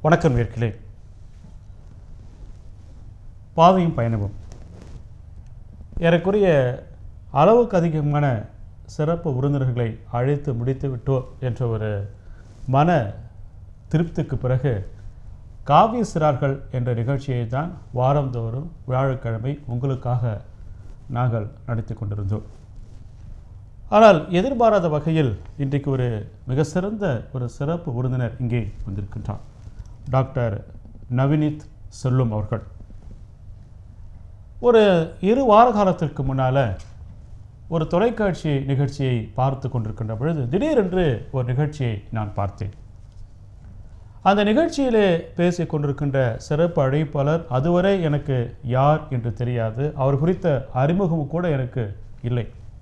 வணக்கம் நேர்களே பாதையும் பயணமும் ஏறக்குறைய அளவுக்கு அதிகமான சிறப்பு விருந்தினர்களை அழைத்து முடித்து விட்டோம் என்ற ஒரு மன திருப்திக்கு பிறகு காவிய சிறார்கள் என்ற நிகழ்ச்சியை தான் வாரந்தோறும் வியாழக்கிழமை உங்களுக்காக நாங்கள் நடத்தி கொண்டிருந்தோம் ஆனால் எதிர்பாராத வகையில் இன்றைக்கு ஒரு மிக சிறந்த ஒரு சிறப்பு விருந்தினர் இங்கே வந்திருக்கின்றார் டாக்டர் நவினித் செல்லும் அவர்கள் ஒரு இரு வார காலத்திற்கு முன்னால் ஒரு தொலைக்காட்சி நிகழ்ச்சியை பார்த்து கொண்டிருக்கின்ற பொழுது திடீரென்று ஒரு நிகழ்ச்சியை நான் பார்த்தேன் அந்த நிகழ்ச்சியிலே பேசிக் கொண்டிருக்கின்ற சிறப்பு அழைப்பாளர் அதுவரை எனக்கு யார் என்று தெரியாது அவர் குறித்த அறிமுகம் கூட எனக்கு இல்லை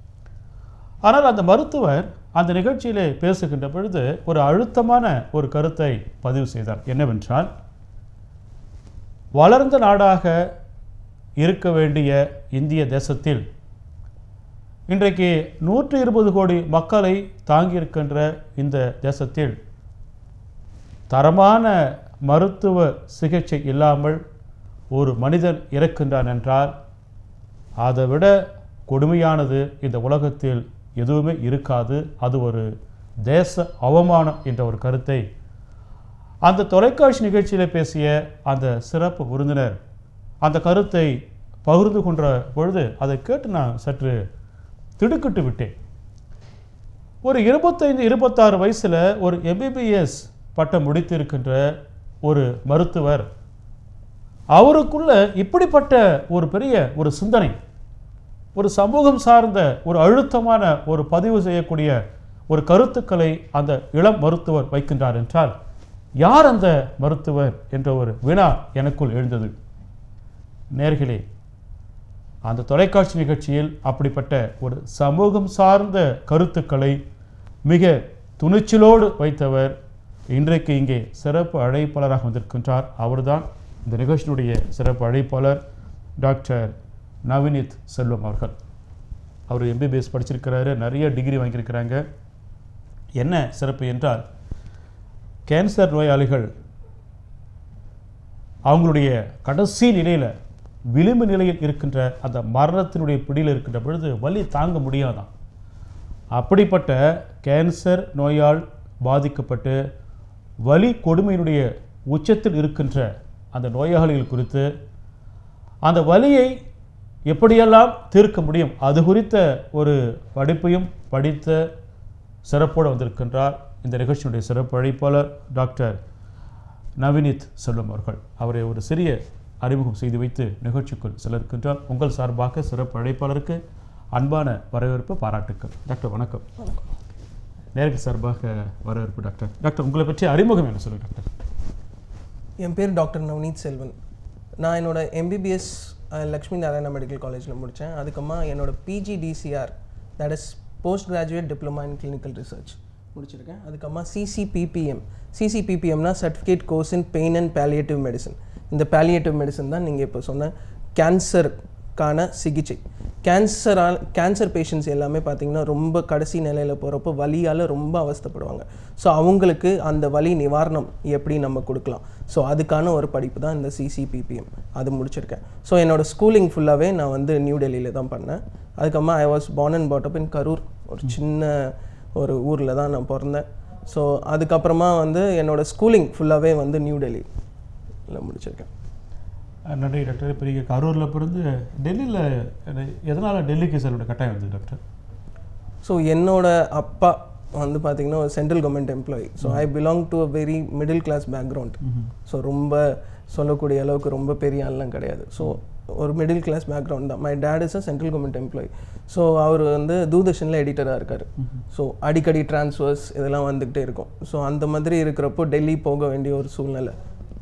ஆனால் அந்த மருத்துவர் அந்த நிகழ்ச்சியிலே பேசுகின்ற பொழுது ஒரு அழுத்தமான ஒரு கருத்தை பதிவு செய்தார் என்னவென்றால் வளர்ந்த நாடாக இருக்க வேண்டிய இந்திய தேசத்தில் இன்றைக்கு நூற்றி இருபது கோடி மக்களை தாங்கியிருக்கின்ற இந்த தேசத்தில் தரமான மருத்துவ சிகிச்சை இல்லாமல் ஒரு மனிதன் இறக்கின்றான் என்றால் அதை விட கொடுமையானது இந்த உலகத்தில் எதுவுமே இருக்காது அது ஒரு தேச அவமானம் என்ற ஒரு கருத்தை அந்த தொலைக்காட்சி நிகழ்ச்சியில் பேசிய அந்த சிறப்பு விருந்தினர் அந்த கருத்தை பகிர்ந்து கொண்ட பொழுது அதை கேட்டு நான் சற்று திடுக்கிட்டு விட்டேன் ஒரு இருபத்தைந்து இருபத்தாறு வயசில் ஒரு எம்பிபிஎஸ் பட்டம் முடித்திருக்கின்ற ஒரு மருத்துவர் அவருக்குள்ள இப்படிப்பட்ட ஒரு பெரிய ஒரு சிந்தனை ஒரு சமூகம் சார்ந்த ஒரு அழுத்தமான ஒரு பதிவு செய்யக்கூடிய ஒரு கருத்துக்களை அந்த இளம் மருத்துவர் வைக்கின்றார் என்றால் யார் அந்த மருத்துவர் என்ற ஒரு வினா எனக்குள் எழுந்தது நேர்களே அந்த தொலைக்காட்சி நிகழ்ச்சியில் அப்படிப்பட்ட ஒரு சமூகம் சார்ந்த கருத்துக்களை மிக துணிச்சலோடு வைத்தவர் இன்றைக்கு இங்கே சிறப்பு அழைப்பாளராக வந்திருக்கின்றார் அவர்தான் இந்த நிகழ்ச்சியினுடைய சிறப்பு அழைப்பாளர் டாக்டர் நவீனித் செல்வம் அவர்கள் அவர் எம்பிபிஎஸ் படிச்சிருக்கிறாரு நிறைய டிகிரி வாங்கியிருக்கிறாங்க என்ன சிறப்பு என்றால் கேன்சர் நோயாளிகள் அவங்களுடைய கடைசி நிலையில் விளிம்பு நிலையில் இருக்கின்ற அந்த மரணத்தினுடைய பிடியில் இருக்கின்ற பொழுது வலி தாங்க முடியாதான் அப்படிப்பட்ட கேன்சர் நோயால் பாதிக்கப்பட்டு வலி கொடுமையினுடைய உச்சத்தில் இருக்கின்ற அந்த நோயாளிகள் குறித்து அந்த வலியை எப்படியெல்லாம் தீர்க்க முடியும் அது குறித்த ஒரு படிப்பையும் படித்த சிறப்போடு வந்திருக்கின்றார் இந்த நிகழ்ச்சியினுடைய சிறப்பு அழைப்பாளர் டாக்டர் நவீனித் செல்வம் அவர்கள் அவரை ஒரு சிறிய அறிமுகம் செய்து வைத்து நிகழ்ச்சிக்குள் செல்ல இருக்கின்றார் உங்கள் சார்பாக சிறப்பு அழைப்பாளருக்கு அன்பான வரவேற்பு பாராட்டுக்கள் டாக்டர் வணக்கம் நேருக்கு சார்பாக வரவேற்பு டாக்டர் டாக்டர் உங்களை பற்றி அறிமுகம் என்ன சொல்லுங்க டாக்டர் என் பேர் டாக்டர் நவனீத் செல்வன் நான் என்னோட எம்பிபிஎஸ் லக்ஷ்மி நாராயணா மெடிக்கல் காலேஜில் முடித்தேன் அதுக்கப்புறமா என்னோட PGDCR that is post graduate diploma in clinical research முடிச்சிருக்கேன் அதுக்கப்புறமா சிசிபிபிஎம் சிசிபிபிஎம்னா certificate course in pain and palliative medicine இந்த பேலியேட்டிவ் மெடிசன் தான் நீங்கள் இப்போ சொன்ன கேன்சருக்கான சிகிச்சை கேன்சரால் கேன்சர் பேஷண்ட்ஸ் எல்லாமே பார்த்தீங்கன்னா ரொம்ப கடைசி நிலையில் போகிறப்போ வலியால் ரொம்ப அவஸ்தைப்படுவாங்க ஸோ அவங்களுக்கு அந்த வலி நிவாரணம் எப்படி நம்ம கொடுக்கலாம் ஸோ அதுக்கான ஒரு படிப்பு தான் இந்த சிசிபிபிஎம் அது முடிச்சிருக்கேன் ஸோ என்னோடய ஸ்கூலிங் ஃபுல்லாகவே நான் வந்து நியூ டெல்லியில் தான் பண்ணேன் அதுக்கப்புறமா I was born and brought up in Karur ஒரு சின்ன ஒரு ஊரில் தான் நான் பிறந்தேன் ஸோ அதுக்கப்புறமா வந்து என்னோடய ஸ்கூலிங் ஃபுல்லாகவே வந்து நியூ டெல்லியில் முடிச்சிருக்கேன் அஹ் நன்றி டாக்டர் இப்போ நீங்கள் கரூரில் பிறந்து டெல்லியில் எதனால் டெல்லிக்கு செல்லுடைய கட்டாயம் வந்தது டாக்டர் ஸோ என்னோட அப்பா வந்து பார்த்தீங்கன்னா ஒரு central government employee so I belong to a very middle class background so ரொம்ப சொல்லக்கூடிய அளவுக்கு ரொம்ப பெரிய ஆள்லாம் கிடையாது ஸோ ஒரு மிடில் கிளாஸ் பேக்ரவுண்ட் தான் my dad is a central government employee so அவர் வந்து தூர்தர்ஷனில் எடிட்டராக இருக்கார் ஸோ அடிக்கடி ட்ரான்ஸ்ஃபர்ஸ் இதெல்லாம் வந்துக்கிட்டே இருக்கும் ஸோ அந்த மாதிரி இருக்கிறப்போ டெல்லி போக வேண்டிய ஒரு சூழ்நிலை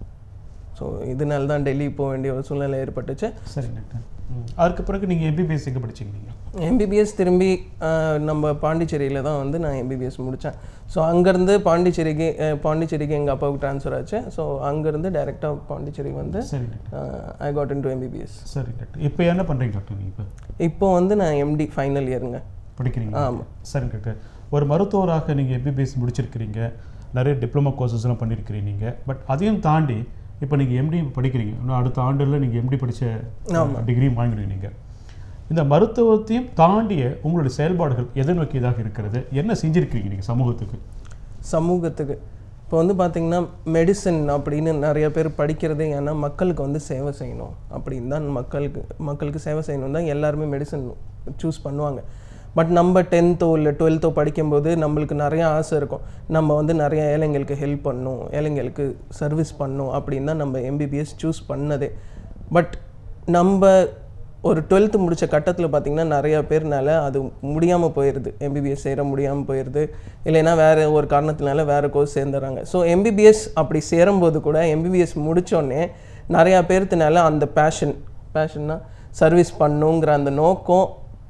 ஸோ இதனால தான் டெல்லி போக வேண்டிய ஒரு சூழ்நிலை ஏற்பட்டுச்சு சரி டாக்டர் அதுக்கு பிறகு நீங்கள் எம்பிபிஎஸ் எங்கே படிச்சீங்க நீங்கள் எம்பிபிஎஸ் திரும்பி அஹ், நம்ம பாண்டிச்சேரியில் தான் வந்து நான் எம்பிபிஎஸ் முடித்தேன் ஸோ அங்கேருந்து பாண்டிச்சேரிக்கு அஹ், பாண்டிச்சேரிக்கு எங்கள் அப்பாவுக்கு ட்ரான்ஸ்ஃபர் ஆச்சு ஸோ அங்கேருந்து டைரெக்டாக பாண்டிச்சேரி வந்து சரி doctor I got into MBBS சரி டாக்டர் இப்போ என்ன பண்ணுறீங்க டாக்டர் நீங்கள் இப்போ இப்போ வந்து நான் எம்டி ஃபைனல் இயருங்க படிக்கிறீங்க ஆமாம் சரி டாக்டர் ஒரு மருத்துவராக நீங்கள் எம்பிபிஎஸ் முடிச்சிருக்கிறீங்க நிறைய டிப்ளமோ கோர்சஸ்லாம் பண்ணியிருக்கிறீங்க நீங்கள் பட் அதையும் தாண்டி இப்போ நீங்கள் எம்டி படிக்கிறீங்க இன்னும் அடுத்த ஆண்டில் நீங்கள் எம்டி படித்த டிகிரியும் வாங்கிடுவீங்க நீங்கள் இந்த மருத்துவத்தையும் தாண்டிய உங்களுடைய செயல்பாடுகள் எதை நோக்கியதாக இருக்கிறது என்ன செஞ்சிருக்கிறீங்க நீங்கள் சமூகத்துக்கு சமூகத்துக்கு இப்போ வந்து பார்த்திங்கன்னா மெடிசன் அப்படின்னு நிறைய பேர் படிக்கிறதே ஏன்னா மக்களுக்கு வந்து சேவை செய்யணும் அப்படின்னு தான் மக்களுக்கு மக்களுக்கு சேவை செய்யணும் தான் எல்லாருமே மெடிசன் சூஸ் பண்ணுவாங்க பட் நம்ம டென்த்தோ இல்லை டுவெல்த்தோ படிக்கும்போது நம்மளுக்கு நிறைய ஆசை இருக்கும் நம்ம வந்து நிறைய ஏழைங்களுக்கு ஹெல்ப் பண்ணணும் ஏழைங்களுக்கு சர்வீஸ் பண்ணணும் அப்படின்னு தான் நம்ம எம்பிபிஎஸ் சூஸ் பண்ணதே பட் நம்ம ஒரு டுவெல்த்து முடிச்ச கட்டத்தில் பார்த்தீங்கன்னா நிறைய பேர்னால அது முடியாமல் போயிடுது எம்பிபிஎஸ் சேர முடியாமல் போயிடுது இல்லைன்னா வேறு ஒரு காரணத்தினால வேறு கோர்ஸ் சேர்ந்துடுறாங்க ஸோ எம்பிபிஎஸ் அப்படி சேரும்போது கூட எம்பிபிஎஸ் முடித்தோடனே நிறையா பேர்த்தினால அந்த பேஷன் பேஷன்னா சர்வீஸ் பண்ணுங்கிற அந்த நோக்கம்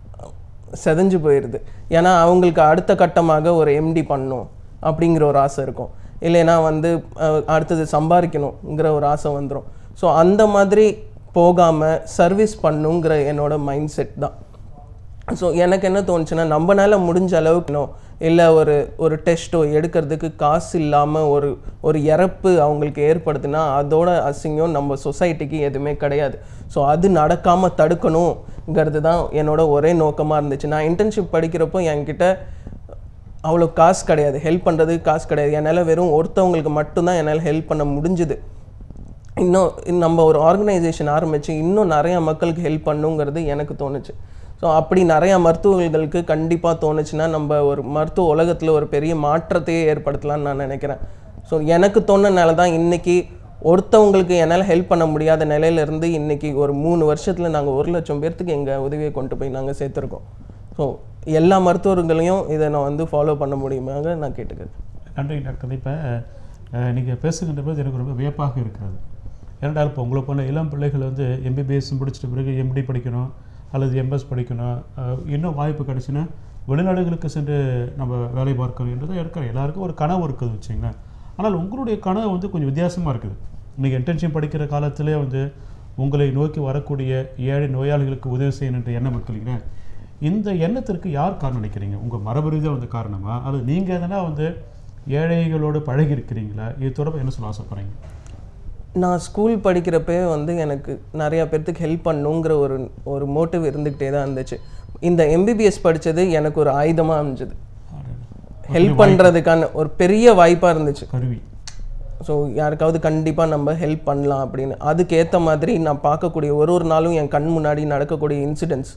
செதஞ்சு போயிடுது ஏன்னா அவங்களுக்கு அடுத்த கட்டமாக ஒரு எம்டி பண்ணும் அப்படிங்கிற ஒரு ஆசை இருக்கும் இல்லைன்னா வந்து அஹ், அடுத்தது சம்பாதிக்கணுங்கிற ஒரு ஆசை வந்துடும் ஸோ அந்த மாதிரி போகாமல் சர்வீஸ் பண்ணுங்கிற என்னோட மைண்ட் செட் தான் ஸோ எனக்கு என்ன தோணுச்சுன்னா நம்மனால முடிஞ்ச அளவுக்கு இல்லை ஒரு ஒரு டெஸ்ட்டோ எடுக்கிறதுக்கு காசு இல்லாமல் ஒரு ஒரு இறப்பு அவங்களுக்கு ஏற்படுதுன்னா அதோட அசிங்கம் நம்ம சொசைட்டிக்கு எதுவுமே கிடையாது ஸோ அது நடக்காமல் தடுக்கணுங்கிறது தான் என்னோட ஒரே நோக்கமாக இருந்துச்சு நான் இன்டர்ன்ஷிப் படிக்கிறப்போ என்கிட்ட அவ்வளோ காசு கிடையாது ஹெல்ப் பண்ணுறதுக்கு காசு கிடையாது என்னால் வெறும் ஒருத்தவங்களுக்கு மட்டும்தான் என்னால் ஹெல்ப் பண்ண முடிஞ்சுது இன்னும் நம்ம ஒரு ஆர்கனைசேஷன் ஆரம்பித்து இன்னும் நிறையா மக்களுக்கு ஹெல்ப் பண்ணுங்கிறது எனக்கு தோணுச்சு ஸோ அப்படி நிறையா மருத்துவர்களுக்கு கண்டிப்பாக தோணுச்சுன்னா நம்ம ஒரு மருத்துவ உலகத்தில் ஒரு பெரிய மாற்றத்தையே ஏற்படுத்தலாம்னு நான் நினைக்கிறேன் ஸோ எனக்கு தோணுனால தான் இன்றைக்கி ஒருத்தவங்களுக்கு என்னால் ஹெல்ப் பண்ண முடியாத நிலையிலேருந்து இன்றைக்கி ஒரு மூணு வருஷத்தில் நாங்கள் ஒரு லட்சம் பேர்த்துக்கு எங்கள் உதவியை கொண்டு போய் நாங்கள் சேர்த்துருக்கோம் ஸோ எல்லா மருத்துவர்களையும் இதை நான் வந்து ஃபாலோ பண்ண முடியுமாக நான் கேட்டுக்கிறேன் நன்றி டாக்டர் இப்போ நீங்கள் பேசுகின்ற போது எனக்கு ரொம்ப வியப்பாக இருக்கிறது ஏனென்றால் இப்போ உங்களை போன இளம் பிள்ளைகள் வந்து எம்பிபிஎஸ் முடிச்சிட்ட பிறகு எம்டி படிக்கணும் அல்லது எம்எஸ் படிக்கணும் அஹ், இன்னும் வாய்ப்பு கிடைச்சுன்னா வெளிநாடுகளுக்கு சென்று நம்ம வேலை பார்க்கணும் என்றது இருக்கிற எல்லாருக்கும் ஒரு கனவு இருக்குது வச்சுங்களேன் ஆனால் உங்களுடைய கனவு வந்து கொஞ்சம் வித்தியாசமாக இருக்குது நீங்கள் இன்டர்ன்ஷிப் படிக்கிற காலத்திலே வந்து உங்களை நோக்கி வரக்கூடிய ஏழை நோயாளிகளுக்கு உதவி செய்யணும் என்ற எண்ணம் இருக்கிறீங்க இந்த எண்ணத்திற்கு யார் காரணம் நினைக்கிறீங்க உங்கள் மரபுரீதியாக வந்து காரணமா அல்லது நீங்கள் எதனா வந்து ஏழைகளோடு பழகி இருக்கிறீங்களா இது தொடர்பாக என்ன சொல்ல ஆசைப்படுறீங்க நான் ஸ்கூல் படிக்கிறப்பே வந்து எனக்கு நிறையா பேர்த்துக்கு ஹெல்ப் பண்ணுங்கிற ஒரு ஒரு மோட்டிவ் இருந்துக்கிட்டே தான் இருந்துச்சு இந்த எம்பிபிஎஸ் படித்தது எனக்கு ஒரு ஆயுதமாக அமைஞ்சது ஹெல்ப் பண்ணுறதுக்கான ஒரு பெரிய வாய்ப்பாக இருந்துச்சு கருவி ஸோ யாருக்காவது கண்டிப்பாக நம்ம ஹெல்ப் பண்ணலாம் அப்படின்னு அதுக்கேற்ற மாதிரி நான் பார்க்கக்கூடிய ஒரு ஒரு நாளும் என் கண் முன்னாடி நடக்கக்கூடிய இன்சிடென்ட்ஸ்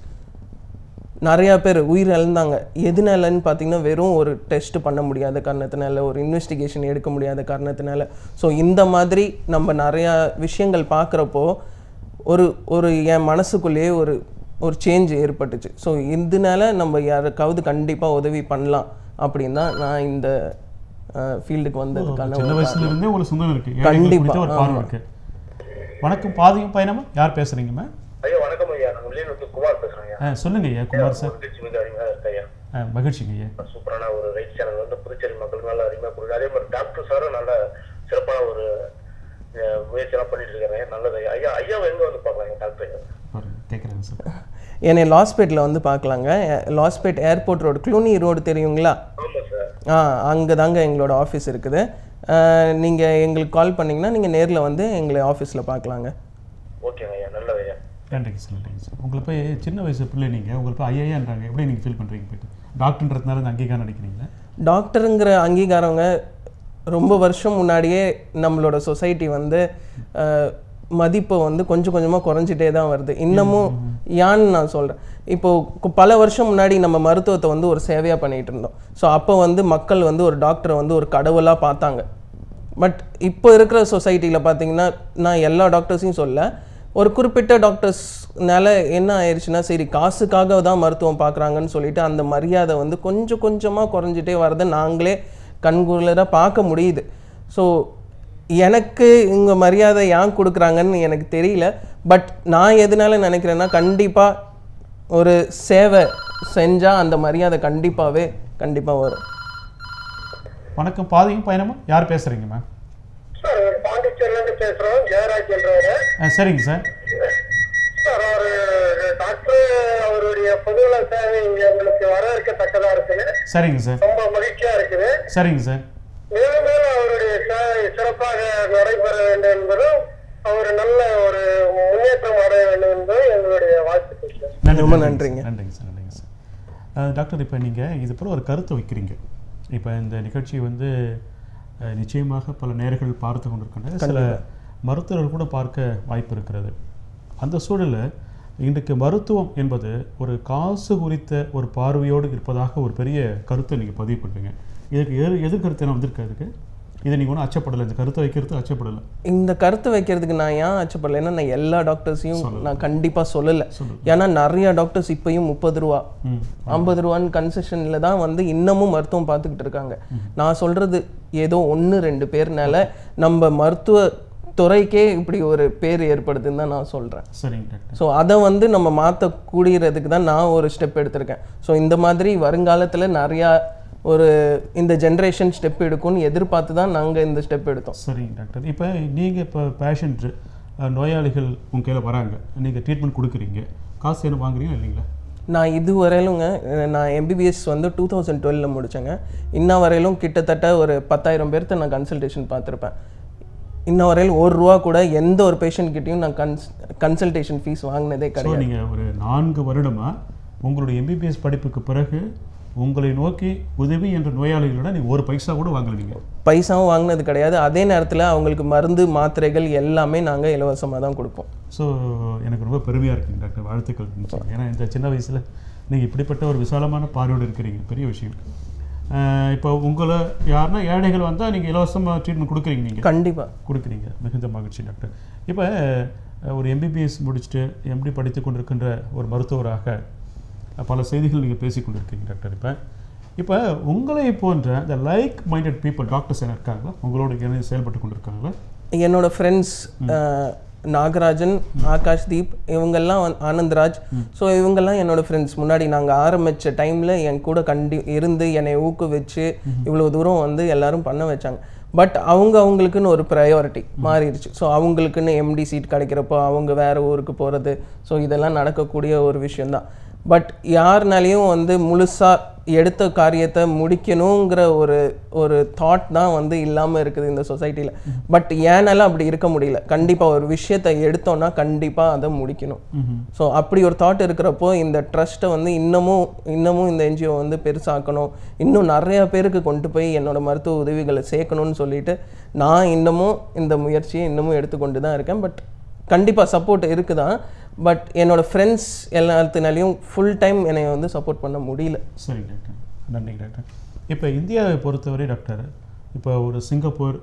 நிறையா பேர் உயிர் இழந்தாங்க எதுனாலன்னு பார்த்தீங்கன்னா வெறும் ஒரு டெஸ்ட் பண்ண முடியாத காரணத்தினால ஒரு இன்வெஸ்டிகேஷன் எடுக்க முடியாத காரணத்தினால ஸோ இந்த மாதிரி நம்ம நிறையா விஷயங்கள் பார்க்குறப்போ ஒரு ஒரு என் மனசுக்குள்ளேயே ஒரு ஒரு சேஞ்ச் ஏற்பட்டுச்சு ஸோ இதனால நம்ம யாருக்காவது கண்டிப்பாக உதவி பண்ணலாம் அப்படின்னு தான் நான் இந்த ஃபீல்டுக்கு வந்ததுக்கான சின்ன ஒரு வயசுல இருந்தே உங்களுக்கு சொந்தம் இருக்கு ஏழைகள் கண்டிப்பா, குறித்த ஒரு பார்வை இருக்கு வணக்கம் பாதியும் பயணமா யார் பேசுறீங்கம்மா ஐயா வணக்கம் ஐயா நான் உள்ளே வந்து குமார் பேசுறேன் ஐயா ஆ, சொல்லுங்க ஐயா குமார் சார் திருச்சி மிக அருமையாக இருக்கு ஐயா ஆ, மகிழ்ச்சிங்க ஐயா சூப்பரான ஒரு ரைட் சேனல் வந்து புதுச்சேரி மக்களுக்கு நல்ல அருமையாக கொடுக்குது அதே மாதிரி டாக்டர் சாரும் நல்ல சிறப்பான ஒரு அஹ், முயற்சியெல்லாம் பண்ணிட்டு இருக்காரு நல்லது ஐயா ஐயா ஐயாவை எங்க வந்து பார்க்கலாம் டாக்டர் ஐயா பாருங்க கேட்குறேங்க சார் என்னை லாஸ்பேட்டில் வந்து பார்க்கலாங்க Lawspet airport road Cluny road தெரியுங்களா ஆமா சார் ஆ அங்கே தாங்க எங்களோட ஆஃபீஸ் இருக்குது நீங்கள் எங்களுக்கு கால் பண்ணிங்கன்னா நீங்கள் நேரில் வந்து எங்களை ஆஃபீஸில் பார்க்கலாங்க ஓகேங்க ஐயா நல்லது ஐயா நன்றிங்க சார் நன்றிங்க சார் உங்களை போய் சின்ன வயசு பிள்ளை நீங்கள் உங்களுக்கு போய் ஐயான்றாங்க எப்படி நீங்கள் ஃபீல் பண்ணுறீங்க போயிட்டு டாக்டர்ன்றதுனால இந்த அங்கீகாரம் நினைக்கிறீங்களா டாக்டருங்கிற அங்கீகாரங்க ரொம்ப வருஷம் முன்னாடியே நம்மளோட சொசைட்டி வந்து அஹ், மதிப்பை வந்து கொஞ்சம் கொஞ்சமாக குறைஞ்சிட்டே தான் வருது இன்னமும் ஏன்னு நான் சொல்கிறேன் இப்போது பல வருஷம் முன்னாடி நம்ம மருத்துவத்தை வந்து ஒரு சேவையாக பண்ணிகிட்டு இருந்தோம் ஸோ அப்போ வந்து மக்கள் வந்து ஒரு டாக்டரை வந்து ஒரு கடவுளாக பார்த்தாங்க பட் இப்போ இருக்கிற சொசைட்டியில் பார்த்தீங்கன்னா நான் எல்லா டாக்டர்ஸையும் சொல்ல ஒரு குறிப்பிட்ட டாக்டர்ஸ்னால என்ன ஆயிடுச்சுன்னா சரி காசுக்காக தான் மருத்துவம் பார்க்குறாங்கன்னு சொல்லிட்டு அந்த மரியாதை வந்து கொஞ்சம் கொஞ்சமாக குறைஞ்சிட்டே வரதை நாங்களே கண்குள்ளராக பார்க்க முடியுது ஸோ எனக்கு இங்கே மரியாதை ஏன் கொடுக்குறாங்கன்னு எனக்கு தெரியல பட் நான் எதனால நினைக்கிறேன்னா கண்டிப்பாக ஒரு சேவை செஞ்சால் அந்த மரியாதை கண்டிப்பாகவே கண்டிப்பாக வரும் வணக்கம் பாதியும் பயணமா யார் பேசுறீங்க மேம் சார் பாண்டிச்சேரியில இருந்து பேசுறோம் ஜெயராஜ் என்றவர் ஆ சரிங்க சார் சார் ஒரு டாக்டர் அவருடைய பொதுநல சேவை எங்களுக்கு வரவேற்கத்தக்கதா இருக்குது சரிங்க சார் ரொம்ப மகிழ்ச்சியா இருக்குது சரிங்க சார் மேலும் மேலும் சிறப்பாக நடைபெற வேண்டும் என்பதும் அவர் நல்ல ஒரு முன்னேற்றம் அடைய வேண்டும் என்பது எங்களுடைய வாழ்த்துக்கள் சார் நன்றி, ரொம்ப நன்றிங்க நன்றிங்க. சார். நன்றிங்க சார் நன்றிங்க சார் அஹ், டாக்டர் இப்போ நீங்கள் இது போல ஒரு கருத்தை வைக்கிறீங்க இப்போ இந்த நிகழ்ச்சி வந்து அஹ், நிச்சயமாக பல நேர்கள் பார்த்து கொண்டிருக்கின்ற சில மருத்துவர்கள் கூட பார்க்க வாய்ப்பு இருக்கிறது அந்த சூழலில் இன்றைக்கு மருத்துவம் என்பது ஒரு காசு குறித்த ஒரு பார்வையோடு இருப்பதாக ஒரு பெரிய கருத்தை நீங்கள் பதிவு பண்ணுறீங்க இதுக்கு எதிர் எதிர்கருத்து என்ன வந்திருக்கு அதுக்கு இதை நீங்கள் ஒன்றும் அச்சப்படலை இந்த கருத்தை வைக்கிறது அச்சப்படலை இந்த கருத்து வைக்கிறதுக்கு நான் ஏன் அச்சப்படல ஏன்னா நான் எல்லா டாக்டர்ஸையும் நான் கண்டிப்பா சொல்லல ஏன்னா நிறைய டாக்டர்ஸ் இப்பயும் முப்பது ரூபா ம் ஐம்பது ரூபான்னு கன்செஷனில் தான் வந்து இன்னமும் மருத்துவம் பார்த்துக்கிட்டு இருக்காங்க நான் சொல்றது ஏதோ ஒன்று ரெண்டு பேர்னால நம்ம மருத்துவ துறைக்கே இப்படி ஒரு பேர் ஏற்படுதுன்னு தான் நான் சொல்றேன் சரிங்க டாக்டர் ஸோ அதை வந்து நம்ம மாற்றக்கூடியறதுக்கு தான் நான் ஒரு ஸ்டெப் எடுத்திருக்கேன் ஸோ இந்த மாதிரி வருங்காலத்தில் நிறையா ஒரு இந்த ஜென்ரேஷன் ஸ்டெப் எடுக்கும்னு எதிர்பார்த்து தான் நாங்கள் இந்த ஸ்டெப் எடுத்தோம் சரிங்க டாக்டர் இப்போ நீங்கள் இப்போ பேஷண்ட்டு நோயாளிகள் உங்கள் கையில் வராங்க நீங்கள் ட்ரீட்மெண்ட் கொடுக்குறீங்க காசு என்ன வாங்குறீங்களா இல்லைங்களா நான் இது வரையிலுங்க அஹ் நான் எம்பிபிஎஸ் வந்து டூ தௌசண்ட் டுவெலில் முடித்தேங்க இன்ன வரையிலும் கிட்டத்தட்ட ஒரு பத்தாயிரம் பேர்த்த நான் கன்சல்டேஷன் பார்த்துருப்பேன் இன்ன வரையிலும் ஒரு ரூபா கூட எந்த ஒரு பேஷண்ட் கிட்டயும் நான் கன்ஸ் கன்சல்டேஷன் ஃபீஸ் வாங்கினதே ஸோ கிடையாது நீங்கள் ஒரு நான்கு வருடமாக உங்களுடைய எம்பிபிஎஸ் படிப்புக்கு பிறகு உங்களை நோக்கி உதவி என்ற நோயாளிகளோட நீங்கள் ஒரு பைசா கூட வாங்கல நீங்கள் பைசாவும் வாங்கினது கிடையாது அதே நேரத்தில் அவங்களுக்கு மருந்து மாத்திரைகள் எல்லாமே நாங்கள் இலவசமாக தான் கொடுப்போம் ஸோ எனக்கு ரொம்ப பெருமையாக இருக்குங்க டாக்டர் வாழ்த்துக்கள் நிச்சயம். ஏன்னா இந்த சின்ன வயசில் நீங்கள் இப்படிப்பட்ட ஒரு விசாலமான பார்வையோடு இருக்கிறீங்க பெரிய விஷயம் அஹ் இப்போ உங்களை யாருன்னா ஏழைகள் வந்தால் நீங்கள் இலவசமாக ட்ரீட்மெண்ட் கொடுக்குறீங்க நீங்கள் கண்டிப்பாக கொடுக்குறீங்க மிகுந்த மகிழ்ச்சி டாக்டர் இப்போ அஹ், ஒரு எம்பிபிஎஸ் முடிச்சுட்டு எம்டி படித்து கொண்டிருக்கின்ற ஒரு மருத்துவராக அஹ், பல செய்திகள் நீங்கள் பேசி கொண்டிருக்கீங்க டாக்டர் இப்போ இப்போ உங்களை போன்ற இந்த லைக் மைண்டட் பீப்புள் டாக்டர்ஸ் என்ன இருக்காங்களா உங்களோட இணைந்து செயல்பட்டு கொண்டிருக்காங்களா என்னோட ஃப்ரெண்ட்ஸ் நாகராஜன் ஆகாஷ் தீப் இவங்கெல்லாம் வந்து- ஆனந்த்ராஜ் ஸோ இவங்கெல்லாம் என்னோட ஃப்ரெண்ட்ஸ் முன்னாடி நாங்கள் ஆரம்பித்த டைமில் என் கூட கண்டி இருந்து என்னை ஊக்குவிச்சு இவ்வளோ தூரம் வந்து எல்லாரும் பண்ண வச்சாங்க பட் அவங்க அவங்களுக்குன்னு ஒரு ப்ரையாரிட்டி மாறிடுச்சு ஸோ அவங்களுக்குன்னு எம்டி சீட் கிடைக்கிறப்போ அவங்க வேற ஊருக்கு போகிறது ஸோ இதெல்லாம் நடக்கக்கூடிய ஒரு விஷயம்தான் பட் யாருனாலையும் வந்து முழுசாக எடுத்த காரியத்தை முடிக்கணுங்கிற ஒரு ஒரு தாட் தான் வந்து இல்லாமல் இருக்குது இந்த சொசைட்டியில் பட் ஏனால அப்படி இருக்க முடியல கண்டிப்பாக ஒரு விஷயத்தை எடுத்தோம்னா கண்டிப்பாக அதை முடிக்கணும் ஸோ அப்படி ஒரு தாட் இருக்கிறப்போ இந்த ட்ரஸ்ட்டை வந்து இன்னமும் இன்னமும் இந்த என்ஜிஓ வந்து பெருசாக்கணும் இன்னும் நிறைய பேருக்கு கொண்டு போய் என்னோட மருத்துவ உதவிகளை சேர்க்கணும்னு சொல்லிட்டு நான் இன்னமும் இந்த முயற்சியை இன்னமும் எடுத்துக்கொண்டு தான் இருக்கேன் பட் கண்டிப்பாக சப்போர்ட் இருக்குதான் பட் என்னோட ஃப்ரெண்ட்ஸ் எல்லாத்தினாலையும் ஃபுல் டைம் என்னை வந்து சப்போர்ட் பண்ண முடியல சரி டாக்டர் நன்றி டாக்டர் இப்போ இந்தியாவை பொறுத்தவரை டாக்டர் இப்போ ஒரு சிங்கப்பூர்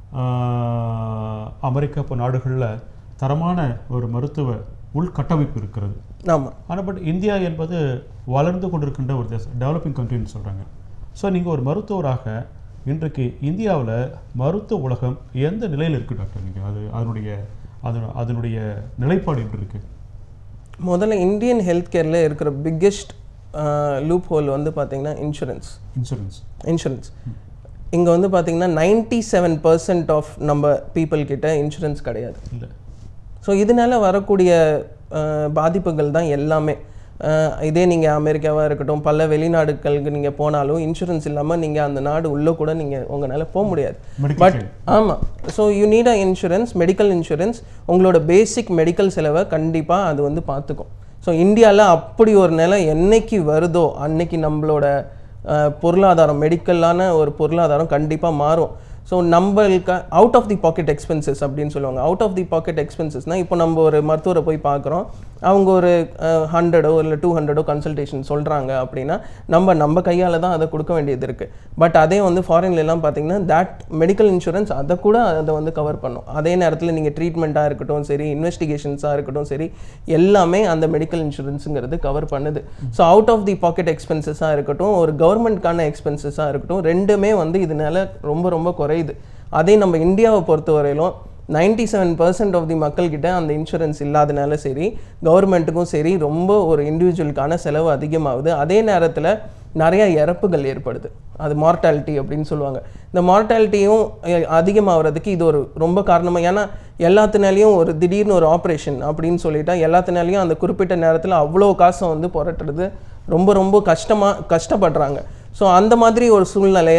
ஆஹ், அமெரிக்கா போன்ற நாடுகளில் தரமான ஒரு மருத்துவ உள்கட்டமைப்பு இருக்கிறது ஆமாம் ஆனால் பட் இந்தியா என்பது வளர்ந்து கொண்டிருக்கின்ற ஒரு தேசம் டெவலப்பிங் கண்ட்ரின்னு சொல்கிறாங்க ஸோ நீங்கள் ஒரு மருத்துவராக இன்றைக்கு இந்தியாவில் மருத்துவ உலகம் எந்த நிலையில் இருக்குது டாக்டர் நீங்கள் அது அதனுடைய அது அதனுடைய நிலைப்பாடு எப்படி இருக்குது முதல்ல இந்தியன் ஹெல்த் கேரில் இருக்கிற பிக்கெஸ்ட் லூப் ஹோல் வந்து பார்த்தீங்கன்னா இன்சூரன்ஸ் இன்சூரன்ஸ் இன்சூரன்ஸ் இங்கே வந்து பார்த்தீங்கன்னா நைன்டி செவன் பர்சன்ட் ஆஃப் நம்ம பீப்புள் கிட்ட இன்சூரன்ஸ் கிடையாது இல்லை ஸோ இதனால வரக்கூடிய அஹ், பாதிப்புகள் தான் எல்லாமே அஹ், இதே நீங்கள் அமெரிக்காவாக இருக்கட்டும் பல வெளிநாடுகளுக்கு நீங்கள் போனாலும் இன்சூரன்ஸ் இல்லாமல் நீங்கள் அந்த நாடு உள்ளே கூட நீங்கள் உங்களால் போக முடியாது மெடிக்கல் பட் ஆமாம் so you need a insurance medical insurance உங்களோட பேசிக் மெடிக்கல் செலவை கண்டிப்பாக அது வந்து பார்த்துக்கும் ஸோ இந்தியாவில் அப்படி ஒரு நிலை என்னைக்கு வருதோ அன்னைக்கு நம்மளோட அஹ், பொருளாதாரம் மெடிக்கலான ஒரு பொருளாதாரம் கண்டிப்பாக மாறும் ஸோ நம்மளுக்கு out of the pocket expenses அப்படின்னு சொல்லுவாங்க அவுட் ஆஃப் தி பாக்கெட் எக்ஸ்பென்சஸ்னால் இப்போ நம்ம ஒரு மருத்துவரை போய் பார்க்குறோம் அவங்க ஒரு ஹண்ட்ரடோ இல்லை டூ ஹண்ட்ரடோ கன்சல்டேஷன் சொல்கிறாங்க அப்படின்னா நம்ம நம்ம கையால் தான் அதை கொடுக்க வேண்டியது இருக்குது பட் அதே வந்து ஃபாரின்ல எல்லாம் பார்த்தீங்கன்னா தட் மெடிக்கல் இன்சூரன்ஸ் அதை கூட அதை வந்து கவர் பண்ணும் அதே நேரத்தில் நீங்கள் ட்ரீட்மெண்ட்டாக இருக்கட்டும் சரி இன்வெஸ்டிகேஷன்ஸாக இருக்கட்டும் சரி எல்லாமே அந்த மெடிக்கல் இன்சூரன்ஸுங்கிறது கவர் பண்ணுது so out of the pocket எக்ஸ்பென்சஸாக இருக்கட்டும் ஒரு கவர்மெண்ட்கான எக்ஸ்பென்சஸாக இருக்கட்டும் ரெண்டுமே வந்து இதனால ரொம்ப ரொம்ப குறையுது அதே நம்ம இந்தியாவை பொறுத்தவரையிலும் ninety seven percent of the மக்கள்கிட்ட அந்த இன்சூரன்ஸ் இல்லாதனால சரி கவர்மெண்ட்டுக்கும் சரி ரொம்ப ஒரு இண்டிவிஜுவலுக்கான செலவு அதிகமாகுது அதே நேரத்தில் நிறைய இறப்புகள் ஏற்படுது அது மார்ட்டாலிட்டி அப்படின்னு சொல்லுவாங்க இந்த மார்ட்டாலிட்டியும் அதிகமாகிறதுக்கு இது ஒரு ரொம்ப காரணமாக ஏன்னா எல்லாத்தினாலையும் ஒரு திடீர்னு ஒரு ஆப்ரேஷன் அப்படின்னு சொல்லிட்டா எல்லாத்தினாலையும் அந்த குறிப்பிட்ட நேரத்தில் அவ்வளோ காசை வந்து புரட்டுறது ரொம்ப ரொம்ப கஷ்டமாக கஷ்டப்படுறாங்க ஸோ அந்த மாதிரி ஒரு சூழ்நிலையை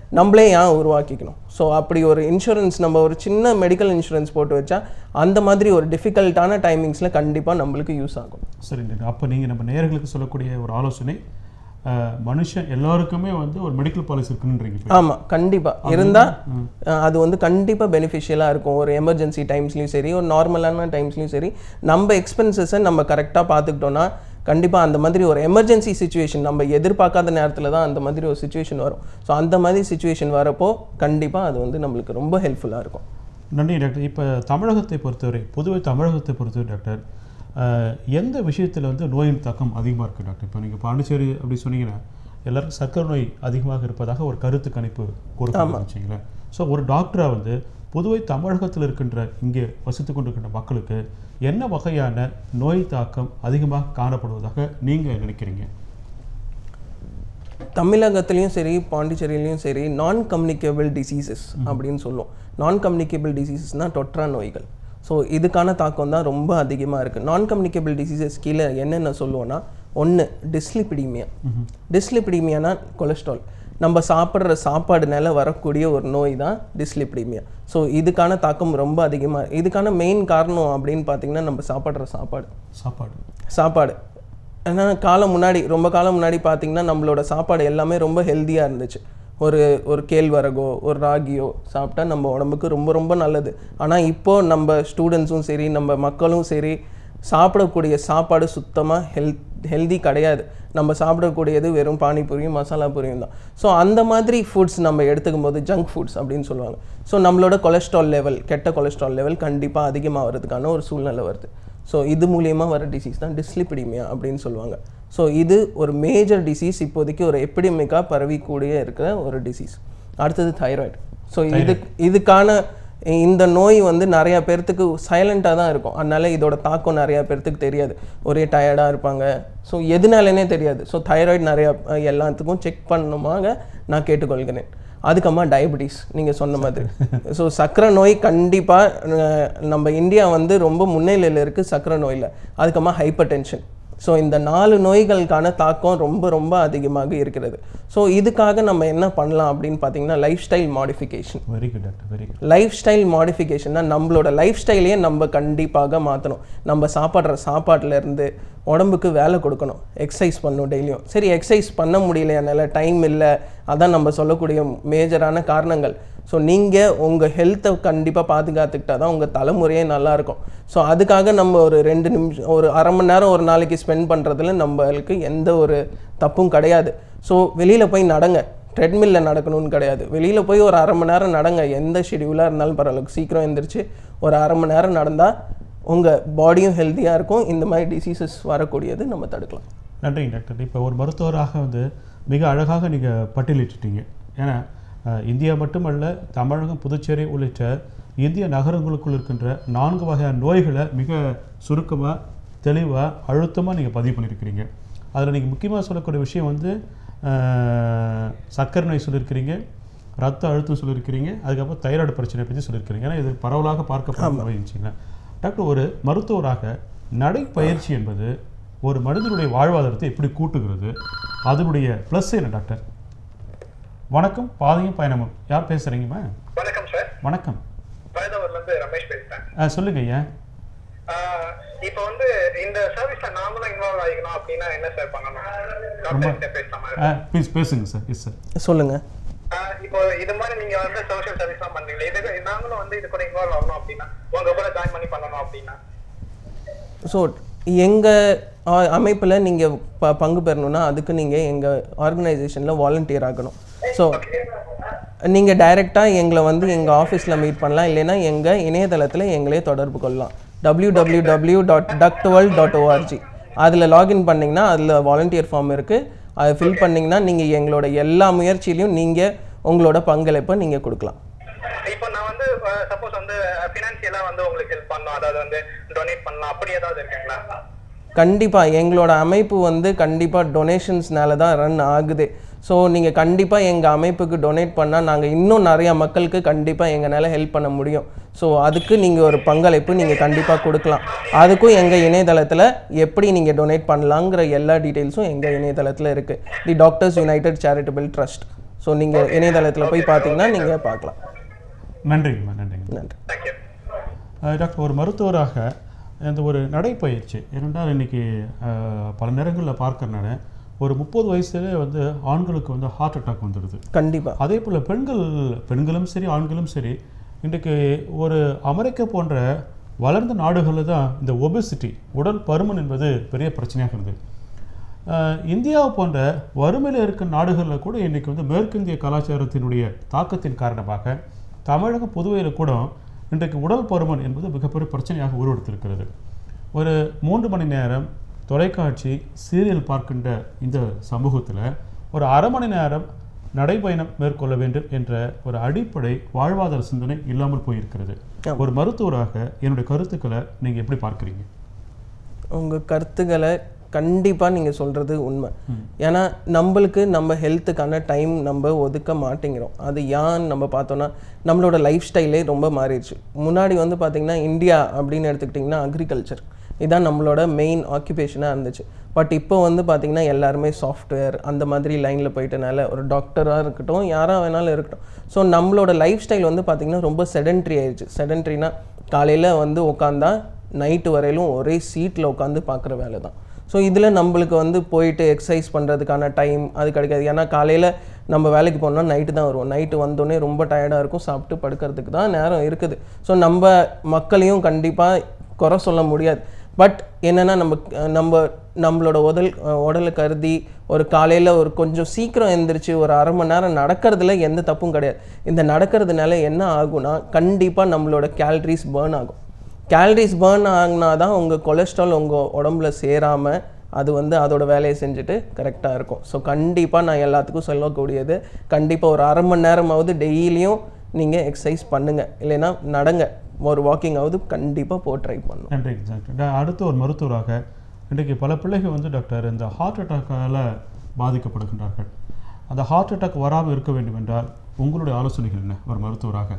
நம்மளே ஏன் உருவாக்கிக்கணும் ஸோ அப்படி ஒரு இன்சூரன்ஸ் நம்ம ஒரு சின்ன மெடிக்கல் இன்சூரன்ஸ் போட்டு வச்சா அந்த மாதிரி ஒரு டிஃபிகல்ட்டான டைமிங்ஸில் கண்டிப்பாக நம்மளுக்கு யூஸ் ஆகும் சரி டாக்டர் அப்போ நீங்கள் நம்ம நேயர்களுக்கு சொல்லக்கூடிய ஒரு ஆலோசனை அஹ், மனுஷன் எல்லாருக்குமே வந்து ஒரு மெடிக்கல் பாலிசி இருக்குன்றீங்க இப்போ. ஆமாம் கண்டிப்பாக இருந்தால் அது வந்து கண்டிப்பாக பெனிஃபிஷியலாக இருக்கும் ஒரு எமர்ஜென்சி டைம்ஸ்லையும் சரி ஒரு நார்மலான டைம்ஸ்லையும் சரி நம்ம எக்ஸ்பென்சஸை நம்ம கரெக்டாக பார்த்துக்கிட்டோன்னா கண்டிப்பாக அந்த மாதிரி ஒரு எமர்ஜென்சி சுச்சுவேஷன் நம்ம எதிர்பார்க்காத நேரத்தில் தான் அந்த மாதிரி ஒரு சுச்சுவேஷன் வரும் ஸோ அந்த மாதிரி சுச்சுவேஷன் வரப்போ கண்டிப்பாக அது வந்து நம்மளுக்கு ரொம்ப ஹெல்ப்ஃபுல்லாக இருக்கும் நன்றி டாக்டர் இப்போ தமிழகத்தை பொறுத்தவரை பொதுவை தமிழகத்தை பொறுத்தவரை டாக்டர் அஹ், எந்த விஷயத்தில் வந்து நோயின் தாக்கம் அதிகமாக இருக்குது டாக்டர் இப்போ நீங்கள் பாண்டிச்சேரி அப்படி சொன்னீங்கன்னா எல்லாருக்கும் சர்க்கரை நோய் அதிகமாக இருப்பதாக ஒரு கருத்து கணிப்பு கொடுக்கணும் வச்சுங்களேன் ஸோ ஒரு டாக்டராக வந்து புதுவை தமிழகத்தில் இருக்கின்ற இங்கே வசித்து கொண்டிருக்கின்ற மக்களுக்கு என்ன வகையான நோய் தாக்கம் அதிகமாக காணப்படுவதாக நீங்கள் நினைக்கிறீங்க தமிழகத்துலேயும் சரி பாண்டிச்சேரியிலையும் சரி நான் கம்யூனிகேபிள் டிசீசஸ் அப்படின்னு சொல்லுவோம் நான் கம்யூனிகேபிள் டிசீசஸ்னால் தொற்றா நோய்கள் ஸோ இதுக்கான தாக்கம் தான் ரொம்ப அதிகமாக இருக்குது நான் கம்யூனிகேபிள் டிசீசஸ் கீழே என்னென்ன சொல்லுவோன்னா ஒன்று டிஸ்லிபிடிமியா டிஸ்லிபிடிமியானா கொலஸ்ட்ரால் நம்ம சாப்பிட்ற சாப்பாடுனால வரக்கூடிய ஒரு நோய் தான் டிஸ்லிபிடிமியா ஸோ இதுக்கான தாக்கம் ரொம்ப அதிகமாக இதுக்கான மெயின் காரணம் அப்படின்னு பார்த்தீங்கன்னா நம்ம சாப்பிட்ற சாப்பாடு சாப்பாடு சாப்பாடு ஏன்னா காலம் முன்னாடி ரொம்ப காலம் முன்னாடி பார்த்தீங்கன்னா நம்மளோட சாப்பாடு எல்லாமே ரொம்ப ஹெல்த்தியாக இருந்துச்சு ஒரு ஒரு கேழ்வரகோ ஒரு ராகியோ சாப்பிட்டா நம்ம உடம்புக்கு ரொம்ப ரொம்ப நல்லது ஆனால் இப்போ நம்ம ஸ்டூடெண்ட்ஸும் சரி நம்ம மக்களும் சரி சாப்பிடக்கூடிய சாப்பாடு சுத்தமாக ஹெல்த் ஹெல்தி கிடையாது நம்ம சாப்பிடக்கூடியது வெறும் பானிபூரியும் மசாலா பூரியும் தான் ஸோ அந்த மாதிரி ஃபுட்ஸ் நம்ம எடுத்துக்கும் போது ஜங்க் ஃபுட்ஸ் அப்படின்னு சொல்லுவாங்க ஸோ நம்மளோட கொலஸ்ட்ரால் லெவல் கெட்ட கொலஸ்ட்ரால் லெவல் கண்டிப்பாக அதிகமாக வர்றதுக்கான ஒரு சூழ்நிலை வருது ஸோ இது மூலியமா வர டிசீஸ் தான் டிஸ்லிபிடிமியா அப்படின்னு சொல்லுவாங்க ஸோ இது ஒரு மேஜர் டிசீஸ் இப்போதைக்கு ஒரு எப்பிடமிக்காக பரவிக்கூடிய இருக்கிற ஒரு டிசீஸ் அடுத்தது தைராய்டு ஸோ இது இதுக்கான இந்த நோய் வந்து நிறைய பேர்த்துக்கு சைலண்ட்டாக தான் இருக்கும் அதனால இதோட தாக்கம் நிறைய பேர்த்துக்கு தெரியாது ஒரே டயர்டாக இருப்பாங்க ஸோ எதுனாலனே தெரியாது ஸோ தைராய்டு நிறைய அஹ், எல்லாத்துக்கும் செக் பண்ணணுமாக நான் கேட்டுக்கொள்கிறேன் அதுக்கம்மா டயபெட்டிஸ் நீங்கள் சொன்ன மாதிரி ஸோ சர்க்கரை நோய் கண்டிப்பாக நம்ம இந்தியா வந்து ரொம்ப முன்னிலையில் இருக்குது சர்க்கரை நோயில் அதுக்கம்மா ஹைப்பர் டென்ஷன் ஸோ இந்த நாலு நோய்களுக்கான தாக்கம் ரொம்ப ரொம்ப அதிகமாக இருக்கிறது ஸோ இதுக்காக நம்ம என்ன பண்ணலாம் அப்படின்னு பார்த்தீங்கன்னா lifestyle modification very good doctor very good lifestyle மாடிஃபிகேஷன்னா நம்மளோட லைஃப் ஸ்டைலையே நம்ம கண்டிப்பாக மாற்றணும் நம்ம சாப்பிட்ற சாப்பாட்டுல இருந்து உடம்புக்கு வேலை கொடுக்கணும் எக்ஸசைஸ் பண்ணணும் டெய்லியும் சரி எக்ஸசைஸ் பண்ண முடியல என்னால் டைம் இல்லை அதான் நம்ம சொல்லக்கூடிய மேஜரான காரணங்கள் ஸோ நீங்கள் உங்கள் ஹெல்த்தை கண்டிப்பாக பாதுகாத்துக்கிட்டா தான் உங்கள் தலைமுறையே நல்லா இருக்கும் ஸோ அதுக்காக நம்ம ஒரு ரெண்டு நிமிஷம் ஒரு அரை மணி நேரம் ஒரு நாளைக்கு ஸ்பெண்ட் பண்ணுறதுல நம்மளுக்கு எந்த ஒரு தப்பும் கிடையாது ஸோ வெளியில் போய் நடங்க ட்ரெட்மில்ல நடக்கணும்னு கிடையாது வெளியில் போய் ஒரு அரை மணி நேரம் நடங்க எந்த ஷெடியூலாக இருந்தாலும் பரவாயில்ல சீக்கிரம் எந்திரிச்சு ஒரு அரை மணி நேரம் நடந்தால் உங்கள் பாடியும் ஹெல்த்தியாக இருக்கும் இந்த மாதிரி டிசீசஸ் வரக்கூடியது நம்ம தடுக்கலாம் நன்றி டாக்டர் இப்போ ஒரு மருத்துவராக வந்து மிக அழகாக நீங்கள் பட்டியலிட்டுட்டீங்க ஏன்னா அஹ், இந்தியா மட்டுமல்ல தமிழகம் புதுச்சேரி உள்ளிட்ட இந்திய நகரங்களுக்குள் இருக்கின்ற நான்கு வகையான நோய்களை மிக சுருக்கமாக தெளிவாக அழுத்தமாக நீங்கள் பதிவு பண்ணியிருக்கிறீங்க அதில் நீங்கள் முக்கியமாக சொல்லக்கூடிய விஷயம் வந்து அஹ், சர்க்கரை நோய் சொல்லியிருக்கிறீங்க ரத்த அழுத்தம் சொல்லியிருக்கிறீங்க அதுக்கப்புறம் தைராய்டு பிரச்சனை பற்றி சொல்லியிருக்கிறீங்க ஏன்னா இது பரவலாக பார்க்கப்படும் நோய் வச்சுங்களேன் டாக்டர் ஒரு மருத்துவராக நடைப்பயிற்சி என்பது ஒரு மனிதனுடைய வாழ்வாதாரத்தை எப்படி கூட்டுகிறது அதனுடைய ப்ளஸ் என்ன டாக்டர் வணக்கம் பாதையும் பயணமும் யார் பேசுகிறீங்கம்மா வணக்கம் சார் வணக்கம் பயதவர்ல இருந்து ரமேஷ் பேசுறேன் ஆ சொல்லுங்க ஐயா ஆஹ் இப்போ வந்து இந்த சர்வீஸ்ல நாமளும் இன்வால்வ் ஆகிக்கணும் அப்படின்னா என்ன சார் பண்ணணும் டாக்டர் கிட்ட பேசலாமா ஆ ப்ளீஸ் பேசுங்க சார் எஸ் சார் சொல்லுங்கள் ஆஹ் இப்போ இது மாதிரி நீங்க வந்து சோஷியல் சர்வீஸ் எல்லாம் பண்றீங்களா இது நாங்களும் வந்து இது கூட இன்வால்வ் ஆகணும் அப்படின்னா உங்க கூட ஜாயின் பண்ணி பண்ணணும் அப்படின்னா ஸோ எங்கள் அமைப்பில் நீங்கள் ப பங்கு பெறணும்னா அதுக்கு நீங்கள் எங்கள் ஆர்கனைசேஷனில் வாலண்டியர் ஆகணும் ஸோ நீங்கள் டைரெக்டாக எங்களை வந்து எங்கள் ஆஃபீஸில் மீட் பண்ணலாம் இல்லைன்னா எங்கள் இணையதளத்தில் எங்களே தொடர்பு கொள்ளலாம் W W W dot ductworld dot ORG அதில் லாகின் பண்ணிங்கன்னா அதில் வாலண்டியர் ஃபார்ம் இருக்குது அதை ஃபில் பண்ணிங்கன்னா நீங்கள் எங்களோட எல்லா முயற்சியிலையும் நீங்கள் உங்களோட பங்களிப்பை நீங்கள் கொடுக்கலாம் இப்போ நான் வந்து சப்போஸ் வந்து ஃபினான்சியலா வந்து உங்களுக்கு ஹெல்ப் பண்ணணும் அதாவது வந்து டொனேட் பண்ணலாம் அப்படி ஏதாவது இருக்குங்களா கண்டிப்பாக எங்களோட அமைப்பு வந்து கண்டிப்பாக டொனேஷன்ஸ்னால தான் ரன் ஆகுது ஸோ நீங்கள் கண்டிப்பாக எங்கள் அமைப்புக்கு டொனேட் பண்ணால் நாங்கள் இன்னும் நிறையா மக்களுக்கு கண்டிப்பாக எங்களால் ஹெல்ப் பண்ண முடியும் ஸோ அதுக்கு நீங்கள் ஒரு பங்களிப்பு நீங்கள் கண்டிப்பாக கொடுக்கலாம் அதுக்கும் எங்கள் இணையதளத்தில் எப்படி நீங்கள் டொனேட் பண்ணலாங்கிற எல்லா டீட்டெயில்ஸும் எங்கள் இணையதளத்தில் இருக்குது the Doctors United Charitable Trust so நீங்கள் இணையதளத்தில் போய் பார்த்தீங்கன்னா நீங்கள் பார்க்கலாம் நன்றிங்கம்மா நன்றிங்க நன்றி தேங்க்யூ அஹ் டாக்டர் ஒரு மருத்துவராக இந்த ஒரு நடைப்பயிற்சி ஏனென்றால் இன்னைக்கு அஹ், பல நேரங்களில் பார்க்கறனால ஒரு முப்பது வயசுல வந்து ஆண்களுக்கு வந்து ஹார்ட் அட்டாக் வந்துடுது கண்டிப்பாக அதே போல் பெண்கள் பெண்களும் சரி ஆண்களும் சரி இன்றைக்கு ஒரு அமெரிக்கா போன்ற வளர்ந்த நாடுகளில் தான் இந்த ஒபெசிட்டி உடல் பருமன் என்பது பெரிய பிரச்சனையாக இருந்தது அஹ், இந்தியா போன்ற வறுமையில் இருக்கிற நாடுகளில் கூட இன்றைக்கி வந்து மேற்கிந்திய கலாச்சாரத்தினுடைய தாக்கத்தின் காரணமாக தமிழகம் புதுவையில் கூட இன்றைக்கு உடல் பருமன் என்பது மிகப்பெரிய பிரச்சனையாக உருவெடுத்திருக்கிறது ஒரு மூன்று மணி நேரம் தொலைக்காட்சி சீரியல் பார்க்கின்ற இந்த சமூகத்தில் ஒரு அரை மணி நேரம் நடைபயணம் மேற்கொள்ள வேண்டும் என்ற ஒரு அடிப்படை வாழ்வாதார சிந்தனை இல்லாமல் போயிருக்கிறது ஆமா. ஒரு மருத்துவராக என்னுடைய கருத்துக்களை நீங்கள் எப்படி பார்க்குறீங்க உங்கள் கருத்துக்களை கண்டிப்பாக நீங்கள் சொல்கிறது உண்மை ஏன்னா நம்மளுக்கு நம்ம ஹெல்த்துக்கான டைம் நம்ம ஒதுக்க மாட்டேங்கிறோம் அது ஏன்னு நம்ம பார்த்தோன்னா நம்மளோட லைஃப் ஸ்டைலே ரொம்ப மாறிடுச்சு முன்னாடி வந்து பார்த்திங்கன்னா இந்தியா அப்படின்னு எடுத்துக்கிட்டிங்கன்னா அக்ரிகல்ச்சர் இதான் நம்மளோட மெயின் ஆக்குபேஷனாக இருந்துச்சு பட் இப்போ வந்து பார்த்திங்கன்னா எல்லாருமே சாஃப்ட்வேர் அந்த மாதிரி லைனில் போயிட்டனால ஒரு டாக்டராக இருக்கட்டும் யாராக வேணாலும் இருக்கட்டும் ஸோ நம்மளோட லைஃப் ஸ்டைல் வந்து பார்த்திங்கன்னா ரொம்ப செடென்ட்ரி ஆயிடுச்சு செடென்ட்ரினா காலையில் வந்து உட்காந்தா நைட்டு வரையிலும் ஒரே சீட்டில் உட்காந்து பார்க்குற வேலை தான் ஸோ இதில் நம்மளுக்கு வந்து போயிட்டு எக்ஸசைஸ் பண்ணுறதுக்கான டைம் அது கிடைக்காது ஏன்னா காலையில் நம்ம வேலைக்கு போனோம்னா நைட்டு தான் வருவோம் நைட்டு வந்தோடனே ரொம்ப டயர்டாக இருக்கும் சாப்பிட்டு படுக்கிறதுக்கு தான் நேரம் இருக்குது ஸோ நம்ம மக்களையும் கண்டிப்பாக குறை சொல்ல முடியாது பட் என்னென்னா நம்ம நம்ம நம்மளோட உடல் உடலை கருதி ஒரு காலையில் ஒரு கொஞ்சம் சீக்கிரம் எந்திரிச்சு ஒரு அரை மணி நேரம் நடக்கிறதுல எந்த தப்பும் கிடையாது இந்த நடக்கிறதுனால என்ன ஆகும்னா கண்டிப்பாக நம்மளோட கேலரிஸ் பேர்ன் ஆகும் கேலரிஸ் பேர்ன் ஆகினா தான் உங்கள் கொலஸ்ட்ரால் உங்கள் உடம்புல சேராமல் அது வந்து அதோட வேலையை செஞ்சுட்டு கரெக்டாக இருக்கும் ஸோ கண்டிப்பாக நான் எல்லாத்துக்கும் சொல்லக்கூடியது கண்டிப்பாக ஒரு அரை மணி நேரமாவது டெய்லியும் நீங்கள் எக்ஸசைஸ் பண்ணுங்கள் இல்லைன்னா நடங்க ஒரு வாக்கிங் ஆகுது கண்டிப்பாக போ ட்ரை பண்ணும் நன்றி டாக்டர் டா- அடுத்து ஒரு மருத்துவராக இன்றைக்கு பல பிள்ளைகள் வந்து டாக்டர் இந்த ஹார்ட் அட்டாக்கால் பாதிக்கப்படுகின்றார்கள் அந்த ஹார்ட் அட்டாக் வராமல் இருக்க வேண்டும் என்றால் உங்களுடைய ஆலோசனைகள் என்ன ஒரு மருத்துவராக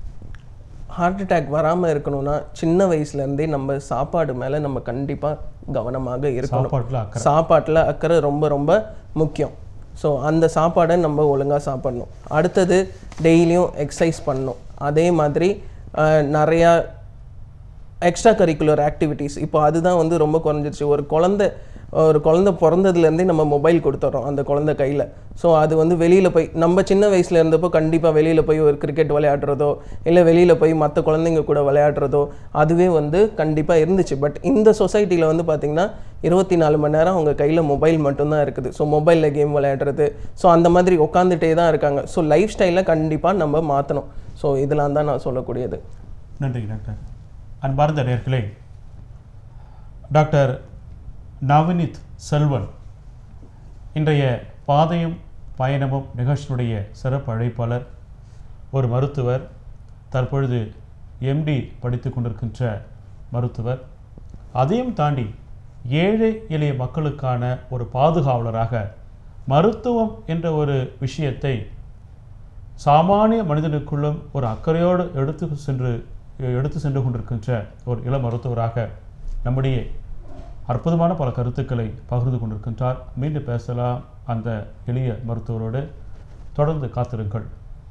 ஹார்ட் அட்டாக் வராமல் இருக்கணும்னா சின்ன வயசுலேருந்தே நம்ம சாப்பாடு மேலே நம்ம கண்டிப்பாக கவனமாக இருக்கணும் சாப்பாட்டில் அக்கறை சாப்பாட்டில் அக்கறை ரொம்ப ரொம்ப முக்கியம் ஸோ அந்த சாப்பாடை நம்ம ஒழுங்காக சாப்பிடணும் அடுத்தது டெய்லியும் எக்ஸசைஸ் பண்ணணும் அதே மாதிரி அஹ், நிறையா எக்ஸ்ட்ரா கரிக்குலர் ஆக்டிவிட்டீஸ் இப்போ அதுதான் வந்து ரொம்ப குறைஞ்சிருச்சு ஒரு குழந்தை ஒரு குழந்தை பிறந்ததுலேருந்தே நம்ம மொபைல் கொடுத்துட்றோம் அந்த குழந்தை கையில் ஸோ அது வந்து வெளியில் போய் நம்ம சின்ன வயசில் இருந்தப்போ கண்டிப்பாக வெளியில் போய் ஒரு கிரிக்கெட் விளையாடுறதோ இல்லை வெளியில் போய் மற்ற குழந்தைங்க கூட விளையாடுறதோ அதுவே வந்து கண்டிப்பாக இருந்துச்சு பட் இந்த சொசைட்டியில் வந்து பார்த்திங்கன்னா இருபத்தி நாலு மணி நேரம் அவங்க கையில் மொபைல் மட்டும்தான் இருக்குது ஸோ மொபைலில் கேம் விளையாடுறது ஸோ அந்த மாதிரி உட்காந்துட்டே தான் இருக்காங்க ஸோ லைஃப் ஸ்டைலை கண்டிப்பாக நம்ம மாற்றணும் ஸோ இதெல்லாம் தான் நான் சொல்லக்கூடியது நன்றி டாக்டர் அன்பார்ந்த நேர்களே டாக்டர் நவனித் செல்வன் இன்றைய பாதையும் பயணமும் நிகழ்ச்சியினுடைய சிறப்பு அழைப்பாளர் ஒரு மருத்துவர் தற்பொழுது எம்டி படித்து கொண்டிருக்கின்ற மருத்துவர் அதையும் தாண்டி ஏழை எளிய மக்களுக்கான ஒரு பாதுகாவலராக மருத்துவம் என்ற ஒரு விஷயத்தை சாமானிய மனிதனுக்குள்ளும் ஒரு அக்கறையோடு எடுத்து சென்று எடுத்து சென்று கொண்டிருக்கின்ற ஒரு இள மருத்துவராக நம்முடைய அற்புதமான பல கருத்துக்களை பகிர்ந்து கொண்டிருக்கின்றார் மீண்டும் பேசலாம் அந்த எளிய மருத்துவரோடு தொடர்ந்து காத்திருங்கள்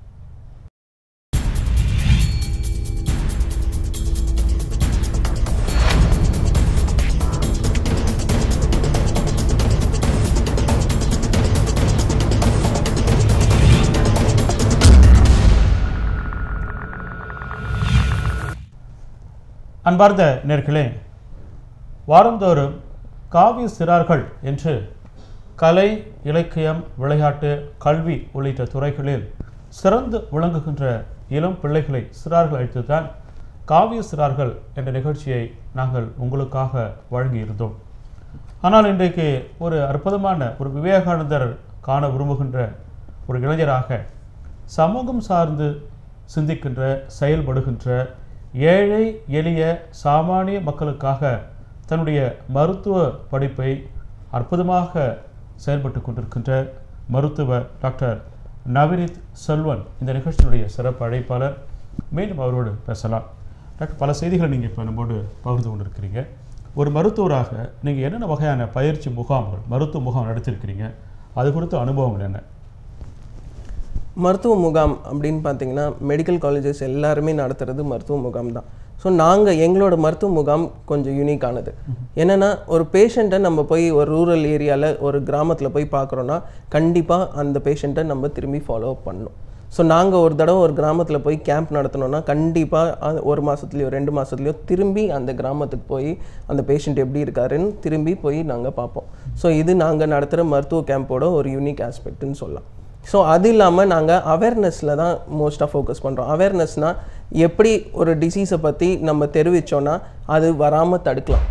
அன்பார்ந்த நேர்களே வாரந்தோறும் காவிய சிறார்கள் என்று கலை இலக்கியம் விளையாட்டு கல்வி உள்ளிட்ட துறைகளில் சிறந்து விளங்குகின்ற இளம் பிள்ளைகளை சிறார்கள் அழைத்துதான் காவிய சிறார்கள் என்ற நிகழ்ச்சியை நாங்கள் உங்களுக்காக வழங்கியிருந்தோம் ஆனால் இன்றைக்கு ஒரு அற்புதமான ஒரு விவேகானந்தர் காண விரும்புகின்ற ஒரு இளைஞராக சமூகம் சார்ந்து சிந்திக்கின்ற செயல்படுகின்ற ஏழை எளிய சாமானிய மக்களுக்காக தன்னுடைய மருத்துவ படிப்பை அற்புதமாக செயல்பட்டு கொண்டிருக்கின்ற மருத்துவர் டாக்டர் நவனித் செல்வன் இந்த நிகழ்ச்சியினுடைய சிறப்பு அழைப்பாளர் மீண்டும் அவரோடு பேசலாம் டாக்டர் பல செய்திகளை நீங்கள் இப்போ நம்மோடு பகிர்ந்து கொண்டிருக்கிறீங்க ஒரு மருத்துவராக நீங்கள் என்னென்ன வகையான பயிற்சி முகாம்கள் மருத்துவ முகாம் நடத்தியிருக்கிறீங்க அது குறித்த அனுபவங்கள் என்ன மருத்துவ முகாம் அப்படின்னு பார்த்தீங்கன்னா மெடிக்கல் காலேஜஸ் எல்லாருமே நடத்துறது மருத்துவ முகாம் தான் ஸோ நாங்கள் எங்களோட மருத்துவ முகாம் கொஞ்சம் யூனிக்கானது என்னென்னா ஒரு பேஷண்ட்டை நம்ம போய் ஒரு ரூரல் ஏரியாவில் ஒரு கிராமத்தில் போய் பார்க்குறோன்னா கண்டிப்பாக அந்த பேஷண்ட்டை நம்ம திரும்பி ஃபாலோ அப் பண்ணணும் ஸோ நாங்கள் ஒரு தடவை ஒரு கிராமத்தில் போய் கேம்ப் நடத்தினோன்னா கண்டிப்பாக ஒரு மாதத்துலையோ ரெண்டு மாதத்துலையோ திரும்பி அந்த கிராமத்துக்கு போய் அந்த பேஷண்ட் எப்படி இருக்காருன்னு திரும்பி போய் நாங்கள் பார்ப்போம் ஸோ இது நாங்கள் நடத்துகிற மருத்துவ கேம்போட ஒரு யூனிக் ஆஸ்பெக்ட்னு சொல்லலாம் ஸோ அது இல்லாமல் நாங்கள் அவேர்னஸில் தான் மோஸ்ட்டாக ஃபோக்கஸ் பண்ணுறோம் அவேர்னஸ்னால் எப்படி ஒரு டிசீஸை பற்றி நம்ம தெரிவித்தோன்னா அது வராமல் தடுக்கலாம்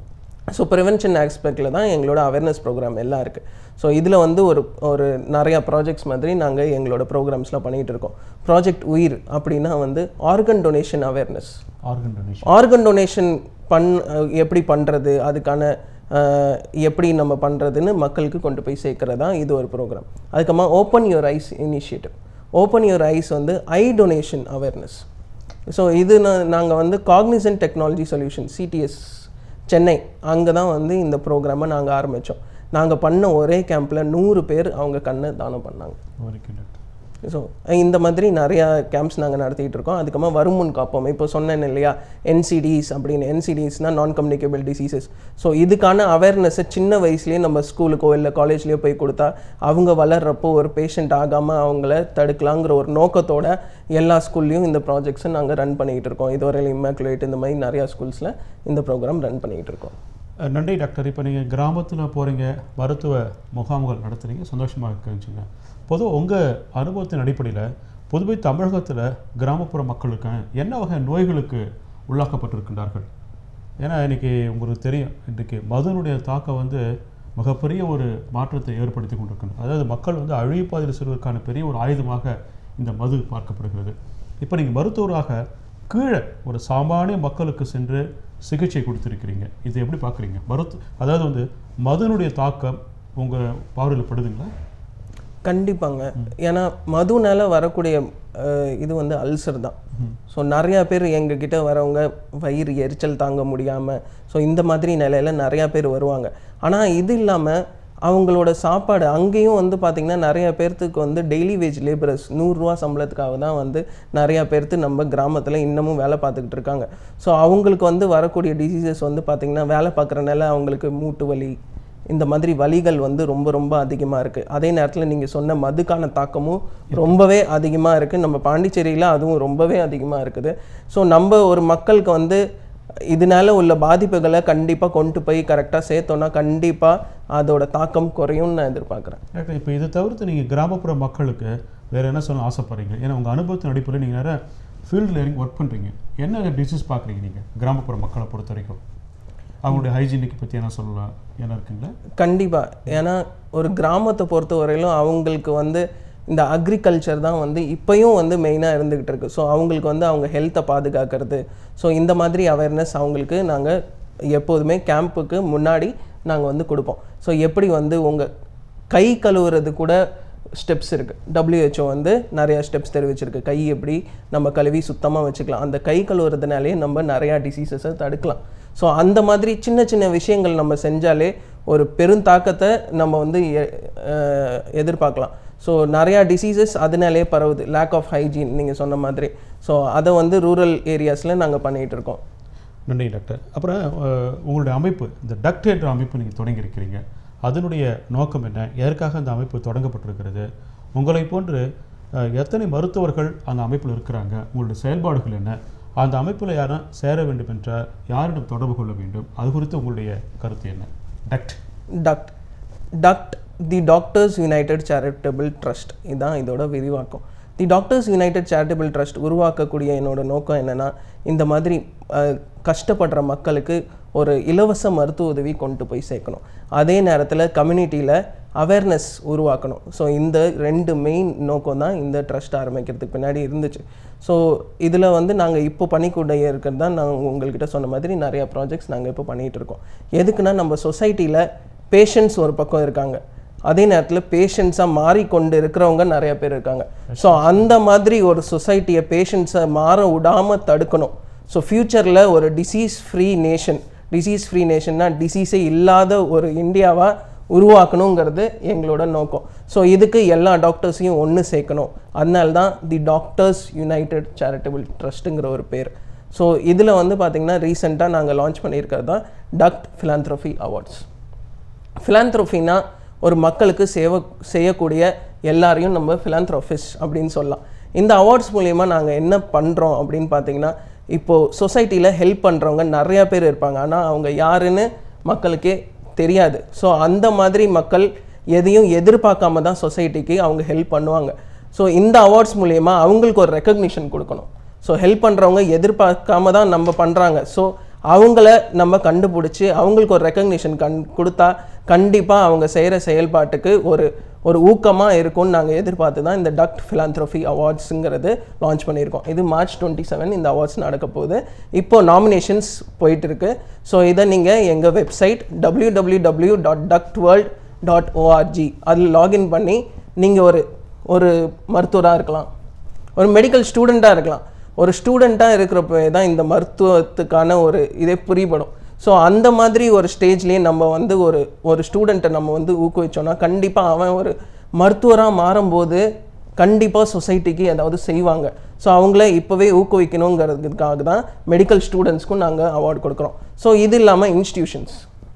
ஸோ ப்ரிவென்ஷன் ஆஸ்பெக்டில் தான் எங்களோட அவேர்னஸ் ப்ரோக்ராம் எல்லாம் இருக்குது ஸோ இதில் வந்து ஒரு ஒரு நிறையா ப்ராஜெக்ட்ஸ் மாதிரி நாங்கள் எங்களோட ப்ரோக்ராம்ஸ்லாம் பண்ணிகிட்டு இருக்கோம் ப்ராஜெக்ட் உயிர் அப்படின்னா வந்து organ donation awareness organ donation organ donation பண் அஹ் எப்படி பண்ணுறது அதுக்கான அஹ், எப்படி நம்ம பண்ணுறதுன்னு மக்களுக்கு கொண்டு போய் சேர்க்கறது தான் இது ஒரு ப்ரோக்ராம் அதுக்கப்புறமா open your eyes initiative open your eyes வந்து ஐ டொனேஷன் அவேர்னஸ் ஸோ இது நாங்கள் வந்து Cognizant technology solution CTS Chennai அங்கே தான் வந்து இந்த ப்ரோக்ராமை நாங்கள் ஆரம்பித்தோம் நாங்கள் பண்ண ஒரே கேம்பில் நூறு பேர் அவங்க கண்ணை தானம் பண்ணாங்க வரைக்கும் டாக்டர் ஸோ இந்த மாதிரி நிறையா கேம்ப்ஸ் நாங்கள் நடத்திட்டு இருக்கோம் அதுக்கப்புறமா வருமுன் காப்போம் இப்போ சொன்னேன் இல்லையா என்சிடிஸ் அப்படின்னு என்சிடிஸ்னால் நான் கம்யூனிகபிள் டிசீசஸ் ஸோ இதுக்கான அவேர்னஸை சின்ன வயசுலேயே நம்ம ஸ்கூலுக்கோ இல்லை காலேஜ்லேயோ போய் கொடுத்தா அவங்க வளர்றப்போ ஒரு பேஷண்ட் ஆகாமல் அவங்கள தடுக்கலாங்கிற ஒரு நோக்கத்தோட எல்லா ஸ்கூல்லையும் இந்த ப்ராஜெக்ட்ஸை நாங்கள் ரன் பண்ணிக்கிட்டு இருக்கோம் இதுவரையில் இம்மாக்குலேட் இந்த மாதிரி நிறையா ஸ்கூல்ஸில் இந்த ப்ரோக்ராம் ரன் பண்ணிக்கிட்டு இருக்கோம் அஹ் நன்றி டாக்டர் இப்போ நீங்கள் கிராமத்தில் போகிறீங்க மருத்துவ முகாம்கள் நடத்துறீங்க சந்தோஷமாக இருக்குச்சுங்க பொதுவாக உங்கள் அனுபவத்தின் அடிப்படையில் புதுவை தமிழகத்தில் கிராமப்புற மக்களுக்கு என்ன வகை நோய்களுக்கு உள்ளாக்கப்பட்டிருக்கின்றார்கள் ஏன்னா இன்னைக்கு உங்களுக்கு தெரியும் இன்றைக்கு மதுனுடைய தாக்கம் வந்து மிகப்பெரிய ஒரு மாற்றத்தை ஏற்படுத்தி கொண்டிருக்கின்றது அதாவது மக்கள் வந்து அழிவுப்பாதையில் செல்வதற்கான பெரிய ஒரு ஆயுதமாக இந்த மது பார்க்கப்படுகிறது இப்போ நீங்கள் மருத்துவராக கீழே ஒரு சாமானிய மக்களுக்கு சென்று சிகிச்சை கொடுத்துருக்கிறீங்க இது எப்படி பார்க்குறீங்க மருத்து அதாவது வந்து மதுனுடைய தாக்கம் உங்கள் பார்வையில் படுதுங்களா கண்டிப்பாங்க ஏன்னா மதுனால வரக்கூடிய அஹ், இது வந்து அல்சர் தான் ஸோ நிறையா பேர் எங்ககிட்ட வரவங்க வயிறு எரிச்சல் தாங்க முடியாமல் ஸோ இந்த மாதிரி நிலையில நிறையா பேர் வருவாங்க ஆனால் இது இல்லாமல் அவங்களோட சாப்பாடு அங்கேயும் வந்து பார்த்திங்கன்னா நிறைய பேர்த்துக்கு வந்து டெய்லி வேஜ் லேபரர்ஸ் நூறுரூவா சம்பளத்துக்காக தான் வந்து நிறையா பேர்த்து நம்ம கிராமத்தில் இன்னமும் வேலை பார்த்துக்கிட்டு இருக்காங்க ஸோ அவங்களுக்கு வந்து வரக்கூடிய டிசீசஸ் வந்து பார்த்திங்கன்னா வேலை பார்க்குறனால அவங்களுக்கு மூட்டு வலி இந்த மாதிரி வலிகள் வந்து ரொம்ப ரொம்ப அதிகமாக இருக்குது அதே நேரத்தில் நீங்கள் சொன்ன மதுக்கான தாக்கமும் ரொம்பவே அதிகமாக இருக்குது நம்ம பாண்டிச்சேரியில் அதுவும் ரொம்பவே அதிகமாக இருக்குது ஸோ நம்ம ஒரு மக்களுக்கு வந்து இதனால உள்ள பாதிப்புகளை கண்டிப்பாக கொண்டு போய் கரெக்டாக சேர்த்தோன்னா கண்டிப்பாக அதோட தாக்கம் குறையும்னு நான் எதிர்பார்க்குறேன் டாக்டர் இப்போ இதை தவிர்த்து நீங்கள் கிராமப்புற மக்களுக்கு வேறு என்ன சொல்ல ஆசைப்படுறீங்க ஏன்னா உங்கள் அனுபவத்தின் அடிப்படையில் நீங்கள் நிறைய ஃபீல்டில் இறங்கி ஒர்க் பண்ணுறீங்க என்ன டிசீஸ் பார்க்குறீங்க நீங்கள் கிராமப்புற மக்களை பொறுத்த வரைக்கும் அவங்களுடைய ஹைஜீனிக் பற்றி என்ன சொல்லலாம் என்ன இருக்குங்களா கண்டிப்பாக ஏன்னா ஒரு கிராமத்தை பொறுத்த வரையிலும் அவங்களுக்கு வந்து இந்த அக்ரிகல்ச்சர் தான் வந்து இப்பயும் வந்து மெயினாக இருந்துக்கிட்டு இருக்கு ஸோ அவங்களுக்கு வந்து அவங்க ஹெல்த்தை பாதுகாக்கிறது ஸோ இந்த மாதிரி அவேர்னஸ் அவங்களுக்கு நாங்கள் எப்போதுமே கேம்புக்கு முன்னாடி நாங்கள் வந்து கொடுப்போம் ஸோ எப்படி வந்து உங்கள் கை கழுவுறது கூட ஸ்டெப்ஸ் இருக்குது WHO வந்து நிறையா ஸ்டெப்ஸ் தெரிவிச்சிருக்கு கை எப்படி நம்ம கழுவி சுத்தமாக வச்சுக்கலாம் அந்த கை கழுவுறதுனாலே நம்ம நிறையா டிசீசஸை தடுக்கலாம் ஸோ அந்த மாதிரி சின்ன சின்ன விஷயங்கள் நம்ம செஞ்சாலே ஒரு பெருந்தாக்கத்தை நம்ம வந்து எ- அஹ் எதிர்பார்க்கலாம் ஸோ நிறையா டிசீசஸ் அதனாலே பரவுது லேக் ஆஃப் ஹைஜீன் நீங்கள் சொன்ன மாதிரி ஸோ அதை வந்து ரூரல் ஏரியாஸில் நாங்கள் பண்ணிகிட்டு இருக்கோம் நன்றி டாக்டர் அப்புறம் அஹ், உங்களுடைய அமைப்பு இந்த டக்ட் என்ற அமைப்பு நீங்கள் தொடங்கியிருக்கிறீங்க அதனுடைய நோக்கம் என்ன எதற்காக அந்த அமைப்பு தொடங்கப்பட்டிருக்கிறது உங்களை போன்று அஹ், எத்தனை மருத்துவர்கள் அந்த அமைப்பில் இருக்கிறாங்க உங்களுடைய செயல்பாடுகள் என்ன அந்த அமைப்பில் யாரும் சேர வேண்டும் என்றால் யாரிடம் தொடர்பு கொள்ள வேண்டும் அது குறித்து உங்களுடைய கருத்து என்ன DUCT DUCT DUCT the Doctors United Charitable Trust இதுதான் இதோட விரிவாக்கம் the Doctors United Charitable Trust உருவாக்கக்கூடிய என்னோட நோக்கம் என்னன்னா இந்த மாதிரி அஹ், கஷ்டப்படுற மக்களுக்கு ஒரு இலவச மருத்துவ உதவி கொண்டு போய் சேர்க்கணும் அதே நேரத்தில் கம்யூனிட்டியில் அவேர்னஸ் உருவாக்கணும் ஸோ இந்த ரெண்டு மெயின் நோக்கம் தான் இந்த ட்ரஸ்ட் ஆரம்பிக்கிறதுக்கு பின்னாடி இருந்துச்சு ஸோ இதில் வந்து நாங்கள் இப்போ பண்ணிக்கூட இருக்கிறது தான் நான் உங்கள்கிட்ட சொன்ன மாதிரி நிறைய ப்ராஜெக்ட்ஸ் நாங்கள் இப்போ பண்ணிகிட்டு இருக்கோம் எதுக்குன்னா நம்ம சொசைட்டியில் பேஷண்ட்ஸ் ஒரு பக்கம் இருக்காங்க அதே நேரத்தில் பேஷண்ட்ஸாக மாறிக்கொண்டு இருக்கிறவங்க நிறைய பேர் இருக்காங்க ஸோ அந்த மாதிரி ஒரு சொசைட்டியை பேஷண்ட்ஸை மாற விடாமல் தடுக்கணும் ஸோ ஃப்யூச்சரில் ஒரு disease free nation disease free நேஷன்னா டிசீஸே இல்லாத ஒரு இந்தியாவாக உருவாக்கணுங்கிறது எங்களோட நோக்கம் ஸோ இதுக்கு எல்லா டாக்டர்ஸையும் ஒன்று சேர்க்கணும் அதனால தான் தி டாக்டர்ஸ் யுனைடெட் சேரிட்டபிள் ட்ரஸ்ட்டுங்கிற ஒரு பேர் ஸோ இதில் வந்து பார்த்திங்கன்னா ரீசெண்டாக நாங்கள் லான்ச் பண்ணியிருக்கிறது தான் டக்ட் ஃபிலாந்த்ரோஃபி அவார்ட்ஸ் ஃபிலாந்த்ரோஃபினா ஒரு மக்களுக்கு சேவை செய்யக்கூடிய எல்லாரையும் நம்ம ஃபிலாந்த்ரோஃபிஸ் அப்படின்னு சொல்லலாம் இந்த அவார்ட்ஸ் மூலயமா நாங்கள் என்ன பண்ணுறோம் அப்படின்னு பார்த்தீங்கன்னா இப்போது சொசைட்டியில் ஹெல்ப் பண்ணுறவங்க நிறையா பேர் இருப்பாங்க ஆனால் அவங்க யாருன்னு மக்களுக்கே தெரியாது ஸோ அந்த மாதிரி மக்கள் எதையும் எதிர்பார்க்காம தான் சொசைட்டிக்கு அவங்க ஹெல்ப் பண்ணுவாங்க ஸோ இந்த அவார்ட்ஸ் மூலயமா அவங்களுக்கு ஒரு ரெக்கக்னிஷன் கொடுக்கணும் ஸோ ஹெல்ப் பண்ணுறவங்க எதிர்பார்க்காம தான் நம்ம பண்ணுறாங்க ஸோ அவங்கள நம்ம கண்டுபிடிச்சி அவங்களுக்கு ஒரு ரெக்கக்னிஷன் கண் கொடுத்தா கண்டிப்பாக அவங்க செய்கிற செயல்பாட்டுக்கு ஒரு ஒரு ஊக்கமாக இருக்கும்னு நாங்கள் எதிர்பார்த்து தான் இந்த டக்ட் ஃபிலாந்த்ரோஃபி அவார்ட்ஸுங்கிறது லான்ச் பண்ணியிருக்கோம் இது மார்ச் டுவெண்ட்டி செவன் இந்த அவார்ட்ஸ் நடக்க போகுது இப்போ நாமினேஷன்ஸ் போயிட்டு இருக்கு ஸோ இதை நீங்கள் எங்கள் website W W W dot DUCT world dot ORG அதில் லாகின் பண்ணி நீங்கள் ஒரு ஒரு மருத்துவராக இருக்கலாம் ஒரு மெடிக்கல் ஸ்டூடெண்ட்டாக இருக்கலாம் ஒரு ஸ்டூடெண்ட்டாக இருக்கிறப்ப தான் இந்த மருத்துவத்துக்கான ஒரு இதே புரிபடும் ஸோ அந்த மாதிரி ஒரு ஸ்டேஜ்லேயே நம்ம வந்து ஒரு ஒரு ஸ்டூடெண்ட்டை நம்ம வந்து ஊக்குவிச்சோன்னா கண்டிப்பாக அவன் ஒரு மருத்துவராக மாறும்போது கண்டிப்பாக சொசைட்டிக்கு ஏதாவது செய்வாங்க ஸோ அவங்கள இப்போவே ஊக்குவிக்கணுங்கிறதுக்காக தான் மெடிக்கல் ஸ்டூடெண்ட்ஸ்க்கும் நாங்கள் அவார்டு கொடுக்குறோம் ஸோ இது இல்லாமல் இன்ஸ்டிடியூஷன்ஸ்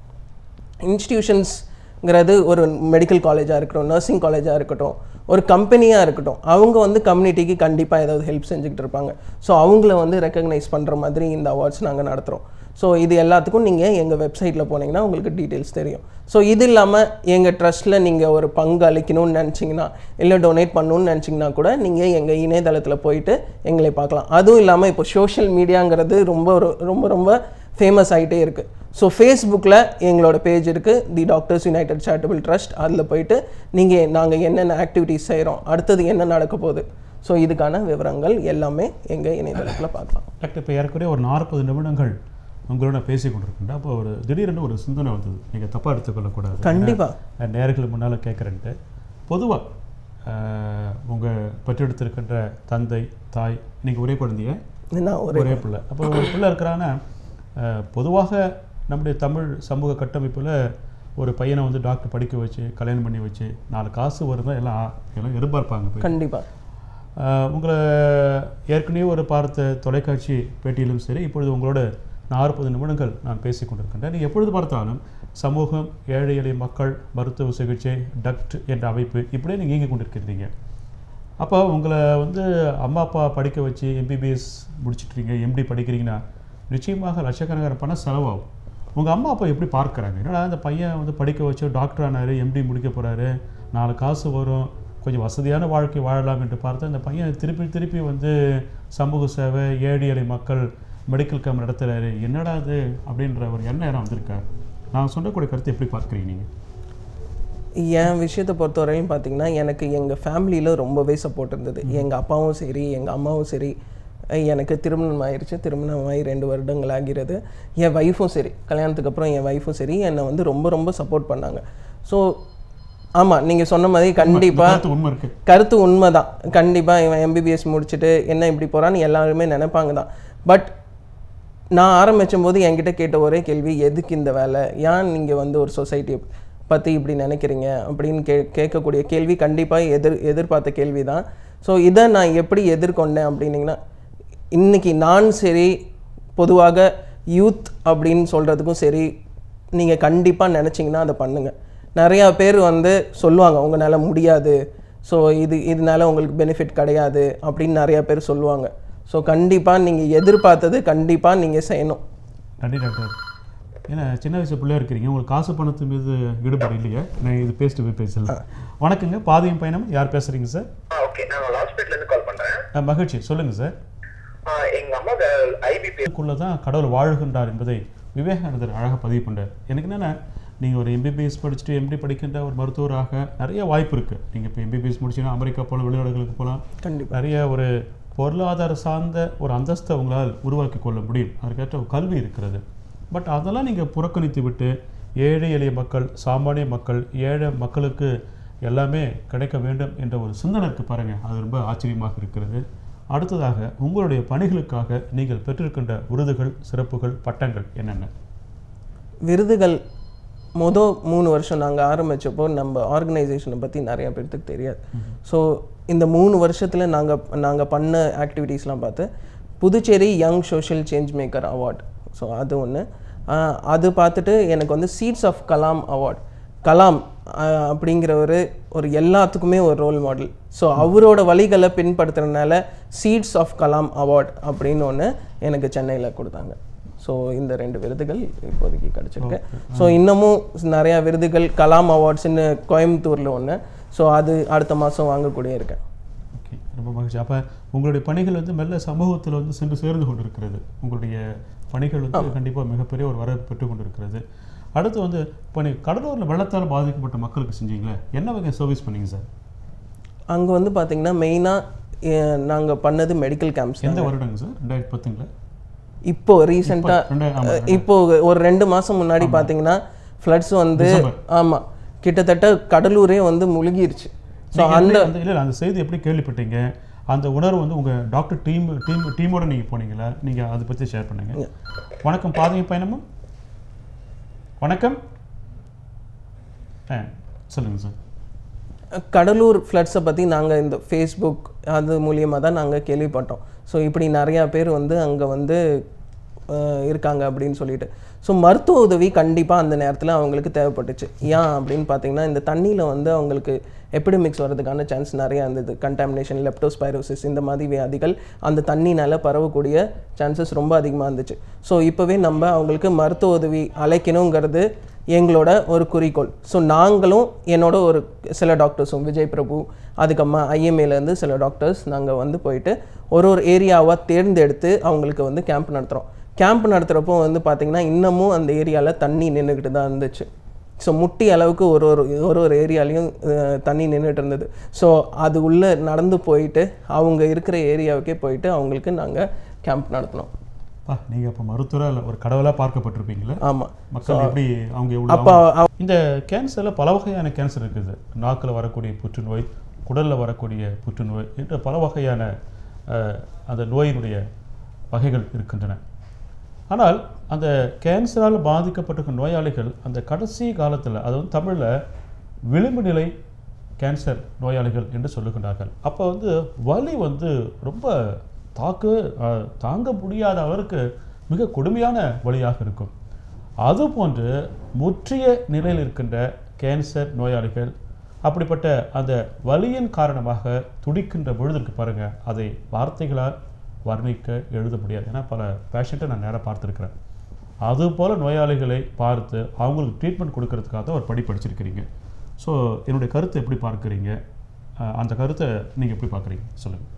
இன்ஸ்டிடியூஷன்ஸ்ங்கிறது ஒரு மெடிக்கல் காலேஜாக இருக்கட்டும் நர்சிங் காலேஜாக இருக்கட்டும் ஒரு கம்பெனியாக இருக்கட்டும் அவங்க வந்து கம்யூனிட்டிக்கு கண்டிப்பாக ஏதாவது ஹெல்ப் செஞ்சுக்கிட்டு இருப்பாங்க ஸோ அவங்கள வந்து ரெக்கக்னைஸ் பண்ணுற மாதிரி இந்த அவார்ட்ஸ் நாங்கள் நடத்துகிறோம் ஸோ இது எல்லாத்துக்கும் நீங்கள் எங்கள் வெப்சைட்டில் போனீங்கன்னா உங்களுக்கு டீட்டெயில்ஸ் தெரியும் ஸோ இது இல்லாமல் எங்கள் ட்ரஸ்ட்டில் நீங்கள் ஒரு பங்கு அளிக்கணும்னு நினச்சிங்கன்னா இல்லை டொனேட் பண்ணணும்னு நினச்சிங்கன்னா கூட நீங்கள் எங்கள் இணையதளத்தில் போயிட்டு எங்களை பார்க்கலாம் அதுவும் இல்லாமல் இப்போ சோஷியல் மீடியாங்கிறது ரொம்ப ஒரு ரொம்ப ரொம்ப ஃபேமஸ் ஆகிட்டே இருக்குது ஸோ ஃபேஸ்புக்கில் எங்களோட பேஜ் இருக்குது the Doctors United Charitable Trust அதில் போயிட்டு நீங்கள் நாங்கள் என்னென்ன ஆக்டிவிட்டீஸ் செய்கிறோம் அடுத்தது என்ன நடக்க போகுது ஸோ இதுக்கான விவரங்கள் எல்லாமே எங்கள் இணையதளத்தில் பார்க்கலாம் டாக்டர் இப்போ ஏறக்குறைய ஒரு நாற்பது நிமிடங்கள் உங்களோட பேசி கொண்டிருக்கின்ற அப்போ ஒரு திடீரென்று ஒரு சிந்தனை வந்தது நீங்கள் தப்பாக எடுத்துக்கொள்ளக்கூடாது கண்டிப்பா. ஏன்னா, நேயர்கள் முன்னால் கேட்குறேன்ட்டு பொதுவாக உங்கள் பெற்றெடுத்திருக்கின்ற தந்தை தாய் நீங்கள் ஒரே குழந்தைய நான் ஒரு ஒரே பிள்ளை அப்போ ஒரு பிள்ளை இருக்கிறான்னா அஹ், பொதுவாக நம்முடைய தமிழ் சமூக கட்டமைப்பில் ஒரு பையனை வந்து டாக்டர் படிக்க வச்சு கல்யாணம் பண்ணி வச்சு நாலு காசு வருதா எல்லாம் எல்லாம் எதிர்பார்ப்பாங்க போய் கண்டிப்பாக ஆஹ் உங்களை ஏற்கனவே ஒரு பார்த்த தொலைக்காட்சி பேட்டியிலும் சரி இப்பொழுது உங்களோட நாற்பது நிமிடங்கள் நான் பேசிக் கொண்டிருக்கின்றேன் நீங்கள் எப்பொழுது பார்த்தாலும் சமூகம் ஏழை எளிய மக்கள் மருத்துவ சிகிச்சை டக்ட் என்ற அமைப்பு இப்படியே நீங்கள் இயங்கிக் கொண்டிருக்கிறீங்க அப்போ உங்களை வந்து அம்மா அப்பா படிக்க வச்சு எம்பிபிஎஸ் முடிச்சிட்றீங்க எம்டி படிக்கிறீங்கன்னா நிச்சயமாக லட்சக்கணக்கான பணம் செலவாகும் உங்கள் அம்மா அப்பா எப்படி பார்க்குறாங்க என்னடா அந்த பையன் வந்து படிக்க வச்சு டாக்டர் ஆனார் எம்டி முடிக்க போகிறாரு நாலு காசு வரும் கொஞ்சம் வசதியான வாழ்க்கை வாழலாம் என்று பார்த்தா இந்த பையன் திருப்பி திருப்பி வந்து சமூக சேவை ஏழை எளிய மக்கள் மெடிக்கல் கேம்ப் நடத்துகிறாரு என்னடா இது அப்படின்ற ஒரு எண்ணம் வந்திருக்கா நான் சொல்லக்கூடிய கருத்தை எப்படி பார்க்குறீங்க நீங்கள் என் விஷயத்தை பொறுத்தவரையும் பார்த்தீங்கன்னா எனக்கு எங்கள் ஃபேமிலியில் ரொம்பவே சப்போர்ட் இருந்தது எங்கள் அப்பாவும் சரி எங்கள் அம்மாவும் சரி அஹ் எனக்கு திருமணம் ஆயிருச்சு திருமணம் ஆகி ரெண்டு வருடங்கள் ஆகிறது என் ஒய்ஃபும் சரி கல்யாணத்துக்கு அப்புறம் என் ஒய்ஃபும் சரி என்னை வந்து ரொம்ப ரொம்ப சப்போர்ட் பண்ணாங்க ஸோ ஆமாம் நீங்கள் சொன்ன மாதிரி கண்டிப்பாக கருத்து உண்மை இருக்குது கருத்து உண்மைதான் கண்டிப்பாக இவன் எம்பிபிஎஸ் முடிச்சுட்டு என்ன இப்படி போகிறான்னு எல்லாருமே நினைப்பாங்க தான் பட் நான் ஆரம்பிச்சும் போது என்கிட்ட கேட்ட ஒரே கேள்வி எதுக்கு இந்த வேலை ஏன் நீங்கள் வந்து ஒரு சொசைட்டியை பற்றி இப்படி நினைக்கிறீங்க அப்படின்னு கே கேட்கக்கூடிய கேள்வி கண்டிப்பாக எதிர் எதிர்பார்த்த கேள்வி தான் ஸோ இதை நான் எப்படி எதிர்கொண்டேன் அப்படின்னீங்கன்னா இன்னைக்கு நான் சரி பொதுவாக யூத் அப்படின்னு சொல்கிறதுக்கும் சரி நீங்கள் கண்டிப்பாக நினச்சிங்கன்னா அதை பண்ணுங்கள் நிறையா பேர் வந்து சொல்லுவாங்க உங்களால் முடியாது ஸோ இது இதனால உங்களுக்கு பெனிஃபிட் கிடையாது அப்படின்னு நிறையா பேர் சொல்லுவாங்க ஸோ கண்டிப்பாக நீங்கள் எதிர்பார்த்தது கண்டிப்பாக நீங்கள் செய்யணும் நன்றி டாக்டர் ஏன்னா சின்ன வயசு பிள்ளையா இருக்கிறீங்க உங்களுக்கு காசு பணத்து மீது ஈடுபாடு இல்லையா நான் இது பேஸ் டு பேசல வணக்கங்க பாதையும் பயணம் யார் பேசுறீங்க சார் ஓகே நான் ஹாஸ்பிட்டல்ல இருந்து கால் பண்றேன் அஹ், மகிழ்ச்சி சொல்லுங்க சார் ஆ, எங்க அம்மா ஐபிபி இதுக்குள்ள தான் கடவுள் வாழுகின்றார் என்பதை விவேகானந்தர் அழகாக பதிவு பண்ணார் எனக்கு என்னென்னா நீங்கள் ஒரு எம்பிபிஎஸ் படிச்சுட்டு எம்டி படிக்கின்ற ஒரு மருத்துவராக நிறைய வாய்ப்பு இருக்குது நீங்கள் இப்போ எம்பிபிஎஸ் முடிச்சீங்கன்னா அமெரிக்கா போகலாம் வெளிநாடுகளுக்கு போகலாம் கண்டிப்பாக நிறைய ஒரு பொருளாதார சார்ந்த ஒரு அந்தஸ்தை உங்களால் உருவாக்கி கொள்ள முடியும் அதற்கேற்ற ஒரு கல்வி இருக்கிறது பட் அதெல்லாம் நீங்கள் புறக்கணித்து விட்டு ஏழை எளிய மக்கள் சாமானிய மக்கள் ஏழை மக்களுக்கு எல்லாமே கிடைக்க வேண்டும் என்ற ஒரு சிந்தனை இருக்கு பாருங்க அது ரொம்ப ஆச்சரியமாக இருக்கிறது அடுத்ததாக உங்களுடைய பணிகளுக்காக நீங்கள் பெற்றிருக்கின்ற விருதுகள் சிறப்புகள் பட்டங்கள் என்னென்ன விருதுகள் மொதல் மூணு வருஷம் நாங்கள் ஆரம்பிச்சப்போ நம்ம ஆர்கனைசேஷனை பற்றி நிறைய பேர்த்துக்கு தெரியாது ஸோ இந்த மூணு வருஷத்தில் நாங்கள் நாங்கள் பண்ண ஆக்டிவிட்டீஸ்லாம் பார்த்து Puducherry young social change maker award so அது ஒன்று அது பார்த்துட்டு எனக்கு வந்து seeds of Kalam award Kalam ஆஹ், அப்படிங்கிறவர் ஒரு எல்லாத்துக்குமே ஒரு ரோல் மாடல் ஸோ அவரோட வழிகளை பின்பற்றுறதுனால சீட்ஸ் ஆஃப் கலாம் அவார்ட் அப்படின்னு ஒன்று எனக்கு சென்னையில் கொடுத்தாங்க ஸோ இந்த ரெண்டு விருதுகள் இப்போதைக்கு கிடச்சிருக்கு ஸோ இன்னமும் நிறையா விருதுகள் கலாம் அவார்ட்ஸ்னு கோயம்புத்தூரில் ஒன்று ஸோ அது அடுத்த மாதம் வாங்கக்கூடிய இருக்கேன் ஓகே ரொம்ப மகிழ்ச்சி அப்போ உங்களுடைய பணிகள் வந்து மெல்ல சமூகத்தில் வந்து சென்று சேர்ந்து கொண்டிருக்கிறது உங்களுடைய பணிகள் வந்து கண்டிப்பாக மிகப்பெரிய ஒரு வரவேற்பு பெற்று கொண்டிருக்கிறது அடுத்து வந்து இப்போ நீ கடலூரில் வெள்ளத்தால் பாதிக்கப்பட்ட மக்களுக்கு செஞ்சீங்களே என்ன வகை சர்வீஸ் பண்ணீங்க சார் அங்கே வந்து பார்த்தீங்கன்னா மெயினாக நாங்கள் பண்ணது மெடிக்கல் கேம்ப்ஸ் எந்த வருடங்க சார் ரெண்டாயிரத்தி பத்துங்களா இப்போ ரீசெண்டாக ரெண்டாயிரம் ஆமா, இப்போ ஒரு ரெண்டு மாதம் முன்னாடி பார்த்தீங்கன்னா ஃப்ளட்ஸ் வந்து டிசம்பர். ஆமாம் கிட்டத்தட்ட கடலூரே வந்து முழுகிருச்சு ஸோ நீங்க அந்த எப்படி அந்த இல்லை அந்த செய்தி எப்படி கேள்விப்பட்டீங்க அந்த உணர்வு வந்து உங்கள் டாக்டர் டீம் டீம் டீமோட நீங்கள் போனீங்களா நீங்கள் அதை பற்றி ஷேர் பண்ணுங்க வணக்கம் பாதைய பயணமா வணக்கம் ஆ சொல்லுங்கள் சார் கடலூர் ஃப்ளட்ஸை பற்றி நாங்கள் இந்த ஃபேஸ்புக் அது மூலியமாக தான் நாங்கள் கேள்விப்பட்டோம் ஸோ இப்படி நிறையா பேர் வந்து அங்கே வந்து அஹ், இருக்காங்க அப்படின்னு சொல்லிட்டு ஸோ மருத்துவ உதவி கண்டிப்பாக அந்த நேரத்தில் அவங்களுக்கு தேவைப்பட்டுச்சு ஏன் அப்படின்னு பார்த்தீங்கன்னா இந்த தண்ணியில் வந்து அவங்களுக்கு எபிடமிக்ஸ் வர்றதுக்கான சான்ஸ் நிறையா இருந்தது கண்டாமினேஷன் லெப்டோஸ்பைரோசிஸ் இந்த மாதிரி வியாதிகள் அந்த தண்ணினால பரவக்கூடிய சான்சஸ் ரொம்ப அதிகமாக இருந்துச்சு ஸோ இப்போவே நம்ம அவங்களுக்கு மருத்துவ உதவி அழைக்கணுங்கிறது எங்களோட ஒரு குறிக்கோள் ஸோ நாங்களும் என்னோட ஒரு சில டாக்டர்ஸும் விஜய் பிரபு அதுக்கப்புறமா ஐஎம்ஏலேருந்து சில டாக்டர்ஸ் நாங்கள் வந்து போயிட்டு ஒரு ஒரு ஏரியாவாக தேர்ந்தெடுத்து அவங்களுக்கு வந்து கேம்ப் நடத்துகிறோம் கேம்ப் நடத்துகிறப்போ வந்து பார்த்திங்கன்னா இன்னமும் அந்த ஏரியாவில் தண்ணி நின்றுக்கிட்டு தான் இருந்துச்சு ஸோ முட்டி அளவுக்கு ஒரு ஒரு ஒரு ஒரு ஏரியாலையும் அஹ், தண்ணி நின்றுட்டு இருந்தது ஸோ அது உள்ளே நடந்து போயிட்டு அவங்க இருக்கிற ஏரியாவுக்கே போயிட்டு அவங்களுக்கு நாங்கள் கேம்ப் நடத்தினோம் பா நீங்கள் அப்போ மருத்துவராக இல்லை ஒரு கடவுளாக பார்க்கப்பட்டிருப்பீங்களே ஆமாம் மக்கள் எப்படி அவங்க எவ்வளோ அப்போ இந்த கேன்சரில் பல வகையான கேன்சர் இருக்குது நாக்கில் வரக்கூடிய புற்றுநோய் குடலில் வரக்கூடிய புற்றுநோய் என்ற பல வகையான அஹ், அந்த நோயினுடைய வகைகள் இருக்கின்றன ஆனால் அந்த கேன்சரால் பாதிக்கப்பட்டிருக்கும் நோயாளிகள் அந்த கடைசி காலத்தில் அது வந்து தமிழில் விளிம்பு நிலை கேன்சர் நோயாளிகள் என்று சொல்லுகின்றார்கள் அப்போ வந்து வலி வந்து ரொம்ப தாக்கு அஹ், தாங்க முடியாத அளவிற்கு மிக கொடுமையான வலியாக இருக்கும் அதுபோன்று முற்றிய நிலையில் இருக்கின்ற கேன்சர் நோயாளிகள் அப்படிப்பட்ட அந்த வலியின் காரணமாக துடிக்கின்ற பொழுது இருக்கு பாருங்க அதை வார்த்தைகளால் வர்ணிக்க எழுத முடியாது ஏன்னா பல பேஷண்ட்டை நான் நேராக பார்த்துருக்கிறேன் அதுபோல நோயாளிகளை பார்த்து அவங்களுக்கு ட்ரீட்மெண்ட் கொடுக்கறதுக்காக தான் ஒரு படி படிச்சிருக்கிறீங்க ஸோ என்னுடைய கருத்தை எப்படி பார்க்குறீங்க அஹ் அந்த கருத்தை நீங்கள் எப்படி பார்க்குறீங்க சொல்லுங்கள்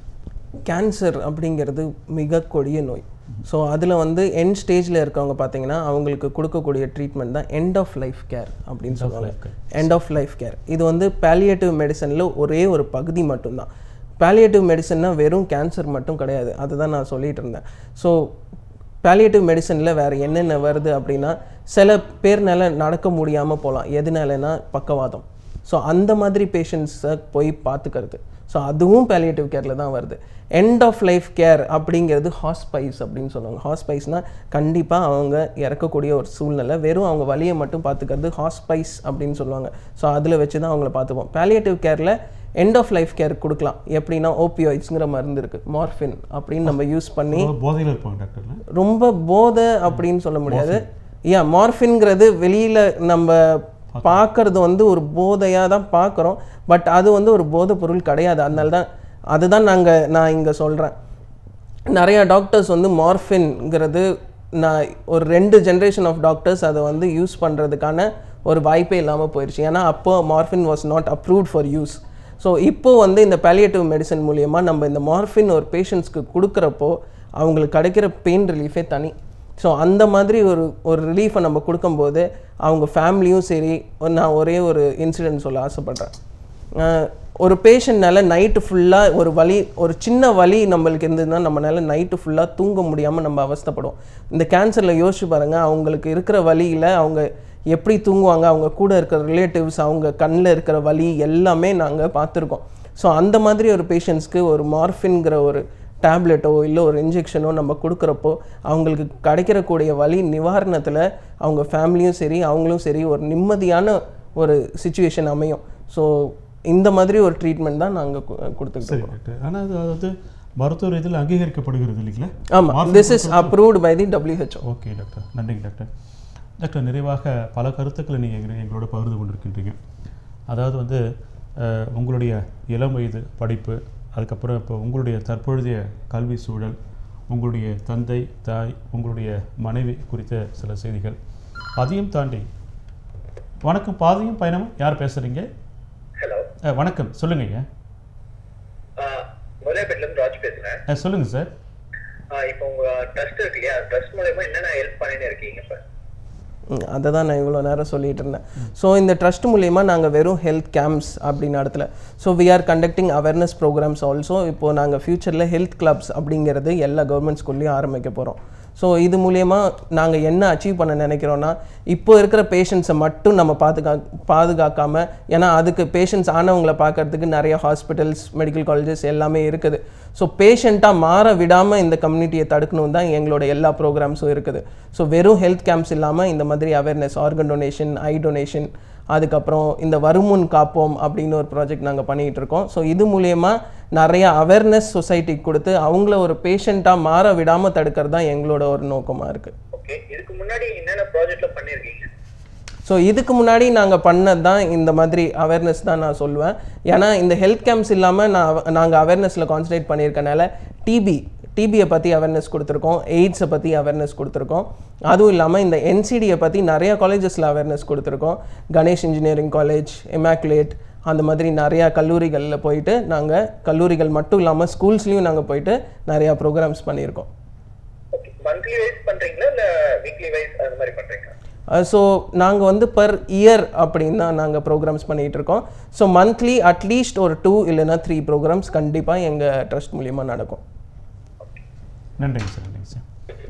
கேன்சர் அப்படிங்கிறது மிக கொடிய நோய் ஸோ அதில் வந்து எண்ட் ஸ்டேஜில் இருக்கவங்க பார்த்தீங்கன்னா அவங்களுக்கு கொடுக்கக்கூடிய ட்ரீட்மெண்ட் தான் எண்ட் ஆஃப் லைஃப் கேர் அப்படின்னு சொல்லுவாங்க life care. End of life care இது வந்து பேலியேட்டிவ் மெடிசனில் ஒரே ஒரு பகுதி மட்டும்தான் பேலியேட்டிவ் மெடிசன்னா வெறும் கேன்சர் மட்டும் கிடையாது அதுதான் நான் சொல்லிட்டு இருந்தேன் ஸோ பேலியேட்டிவ் மெடிசனில் வேறு என்னென்ன வருது அப்படின்னா சில பேர்னால நடக்க முடியாமல் போகலாம் எதுனாலனா பக்கவாதம் ஸோ அந்த மாதிரி பேஷண்ட்ஸை போய் பார்த்துக்கிறது ஸோ அதுவும் பேலியேட்டிவ் கேரில் தான் வருது எண்ட் ஆஃப் லைஃப் கேர் அப்படிங்கிறது ஹாஸ்பைஸ் அப்படின்னு சொல்லுவாங்க ஹாஸ்பைஸ்னால் கண்டிப்பாக அவங்க இறக்கக்கூடிய ஒரு சூழ்நிலை வெறும் அவங்க வலியை மட்டும் பார்த்துக்கிறது ஹாஸ்பைஸ் அப்படின்னு சொல்லுவாங்க ஸோ அதில் வச்சு தான் அவங்கள பார்த்துப்போம் பேலியேட்டிவ் கேரில் எண்ட் ஆஃப் லைஃப் கேர் கொடுக்கலாம் எப்படின்னா ஓபியோய்ட்ஸுங்கிற மருந்து இருக்குது மார்ஃபின் அப்படின்னு நம்ம யூஸ் பண்ணி போதையில் இருப்பாங்க டாக்டர்ல ரொம்ப போதை அப்படின்னு சொல்ல முடியாது ஏன் மார்ஃபின்ங்கிறது வெளியில் நம்ம பார்க்கறது வந்து ஒரு போதையாக தான் பார்க்குறோம் பட் அது வந்து ஒரு போதைப் பொருள் கிடையாது அதனால தான் அதுதான் நாங்கள் நான் இங்கே சொல்கிறேன் நிறையா டாக்டர்ஸ் வந்து மார்ஃபின்ங்கிறது நான் ஒரு ரெண்டு ஜென்ரேஷன் ஆஃப் டாக்டர்ஸ் அதை வந்து யூஸ் பண்ணுறதுக்கான ஒரு வாய்ப்பே இல்லாமல் போயிடுச்சு ஏன்னா அப்போ morphine was not approved for use so இப்போ வந்து இந்த பேலியேட்டிவ் மெடிசன் மூலியமா நம்ம இந்த மார்ஃபின் ஒரு பேஷண்ட்ஸ்க்கு கொடுக்குறப்போ அவங்களுக்கு கிடைக்கிற பெயின் ரிலீஃபே தனி ஸோ அந்த மாதிரி ஒரு ஒரு ரிலீஃபை நம்ம கொடுக்கும்போது அவங்க ஃபேமிலியும் சரி நான் ஒரே ஒரு இன்சிடென்ட் சொல்ல ஆசைப்பட்றேன் அஹ் ஒரு பேஷண்ட்னால நைட்டு ஃபுல்லாக ஒரு வலி ஒரு சின்ன வலி நம்மளுக்கு இருந்ததுன்னா நம்மளால நைட்டு ஃபுல்லாக தூங்க முடியாமல் நம்ம அவஸ்தைப்படுவோம் இந்த கேன்சரில் யோசிச்சு பாருங்கள் அவங்களுக்கு இருக்கிற வலியில் அவங்க எப்படி தூங்குவாங்க அவங்க கூட இருக்கிற ரிலேட்டிவ்ஸ் அவங்க கண்ணில் இருக்கிற வலி எல்லாமே நாங்கள் பார்த்துருக்கோம் ஸோ அந்த மாதிரி ஒரு பேஷண்ட்ஸ்க்கு ஒரு மார்ஃபின்கிற ஒரு டேப்லெட்டோ இல்லை ஒரு இன்ஜெக்ஷனோ நம்ம கொடுக்குறப்போ அவங்களுக்கு கிடைக்கிறக்கூடிய வலி நிவாரணத்தில் அவங்க ஃபேமிலியும் சரி அவங்களும் சரி ஒரு நிம்மதியான ஒரு சுச்சுவேஷன் அமையும் ஸோ இந்த மாதிரி ஒரு ட்ரீட்மெண்ட் தான் நாங்கள் கொடுத்துக்கிட்டு சரி டாக்டர் ஆனால் அது அது வந்து மருத்துவ ரீதியில் அங்கீகரிக்கப்படுகிறது இல்லைங்களா ஆமாம் this is approved by the WHO okay doctor நன்றிங்க டாக்டர் டாக்டர் நிறைவாக பல கருத்துக்களை நீங்கள் எங்க- எங்களோட பகிர்ந்து கொண்டிருக்கின்றீங்க அதாவது வந்து அஹ், உங்களுடைய இளம் வயது படிப்பு அதுக்கப்புறம் இப்போ உங்களுடைய தற்பொழுதைய கல்வி சூழல் உங்களுடைய தந்தை தாய் உங்களுடைய மனைவி குறித்த சில செய்திகள் அதையும் தாண்டி வணக்கம் பாதையும் பயணமும் யார் பேசுகிறீங்க ஹலோ வணக்கம் சொல்லுங்கய்யா முதலேபேட்ல இருந்து ராஜ் பேசுறேன் அஹ், சொல்லுங்க சார் ஆஹ் இப்போ உங்க ட்ரஸ்ட் இருக்கு இல்லையா ட்ரஸ்ட் மூலயமா என்னென்ன ஹெல்ப் பண்ணிட்டு இருக்கீங்க இப்ப அதை தான் நான் இவ்வளோ நேரம் சொல்லிட்டு இருந்தேன் ஸோ இந்த ட்ரஸ்ட் மூலயமா நாங்கள் வெறும் ஹெல்த் கேம்ப்ஸ் அப்படி நடத்தல so we are conducting awareness programs also இப்போது நாங்கள் ஃப்யூச்சரில் ஹெல்த் கிளப்ஸ் அப்படிங்கிறது எல்லா கவர்மெண்ட் ஸ்கூல்லையும் ஆரம்பிக்க போகிறோம் ஸோ இது மூலயமா நாங்கள் என்ன அச்சீவ் பண்ண நினைக்கிறோன்னா இப்போ இருக்கிற பேஷண்ட்ஸை மட்டும் நம்ம பாதுகா பாதுகாக்காமல் ஏன்னா அதுக்கு பேஷண்ட்ஸ் ஆனவங்களை பார்க்கறதுக்கு நிறைய ஹாஸ்பிட்டல்ஸ் மெடிக்கல் காலேஜஸ் எல்லாமே இருக்குது ஸோ பேஷண்ட்டாக மாற விடாமல் இந்த கம்யூனிட்டியை தடுக்கணும் தான் எங்களோட எல்லா ப்ரோக்ராம்ஸும் இருக்குது ஸோ வெறும் ஹெல்த் கேம்ப்ஸ் இல்லாமல் இந்த மாதிரி awareness organ donation eye donation அதுக்கப்புறம் இந்த வருமுன் காப்போம் அப்படின்னு ஒரு ப்ராஜெக்ட் நாங்கள் பண்ணிகிட்டு இருக்கோம் ஸோ இது மூலயமா நிறைய அவேர்னஸ் சொசைட்டிக்கு கொடுத்து அவங்கள ஒரு பேஷண்ட்டாக மாற விடாமல் தடுக்கிறது தான் எங்களோட ஒரு நோக்கமாக இருக்குது ஓகே இதுக்கு முன்னாடி என்னென்ன ப்ராஜெக்ட்ல பண்ணிருக்கீங்க ஸோ இதுக்கு முன்னாடி நாங்கள் பண்ணது தான் இந்த மாதிரி அவேர்னஸ் தான் நான் சொல்லுவேன் ஏன்னா இந்த ஹெல்த் கேம்ப்ஸ் இல்லாமல் நான் நாங்கள் அவேர்னஸில் கான்சன்ட்ரேட் பண்ணியிருக்கனால டிபி டிபியை பற்றி அவேர்னஸ் கொடுத்துருக்கோம் எய்ட்ஸை பற்றி அவேர்னஸ் கொடுத்துருக்கோம் அதுவும் இல்லாமல் இந்த என்சிடியை பற்றி நிறைய காலேஜஸில் அவேர்னஸ் கொடுத்துருக்கோம் கணேஷ் இன்ஜினியரிங் காலேஜ் இமாக்குலேட் அந்த மாதிரி நிறையா கல்லூரிகளில் போயிட்டு நாங்கள் கல்லூரிகள் மட்டும் இல்லாமல் ஸ்கூல்ஸ்லேயும் நாங்கள் போயிட்டு நிறையா ப்ரோக்ராம்ஸ் பண்ணியிருக்கோம் ஓகே மந்த்லி வைஸ் பண்றீங்களா இல்ல வீக்லி வைஸ் அந்த மாதிரி பண்றீங்களா ஸோ நாங்கள் வந்து பர் இயர் அப்படின்னு தான் நாங்கள் ப்ரோக்ராம்ஸ் பண்ணிகிட்டு இருக்கோம் ஸோ மந்த்லி அட்லீஸ்ட் ஒரு டூ இல்லைன்னா த்ரீ ப்ரோக்ராம்ஸ் கண்டிப்பாக எங்கள் ட்ரஸ்ட் மூலியமாக நடக்கும் நன்றிங்க சார் நன்றிங்க சார்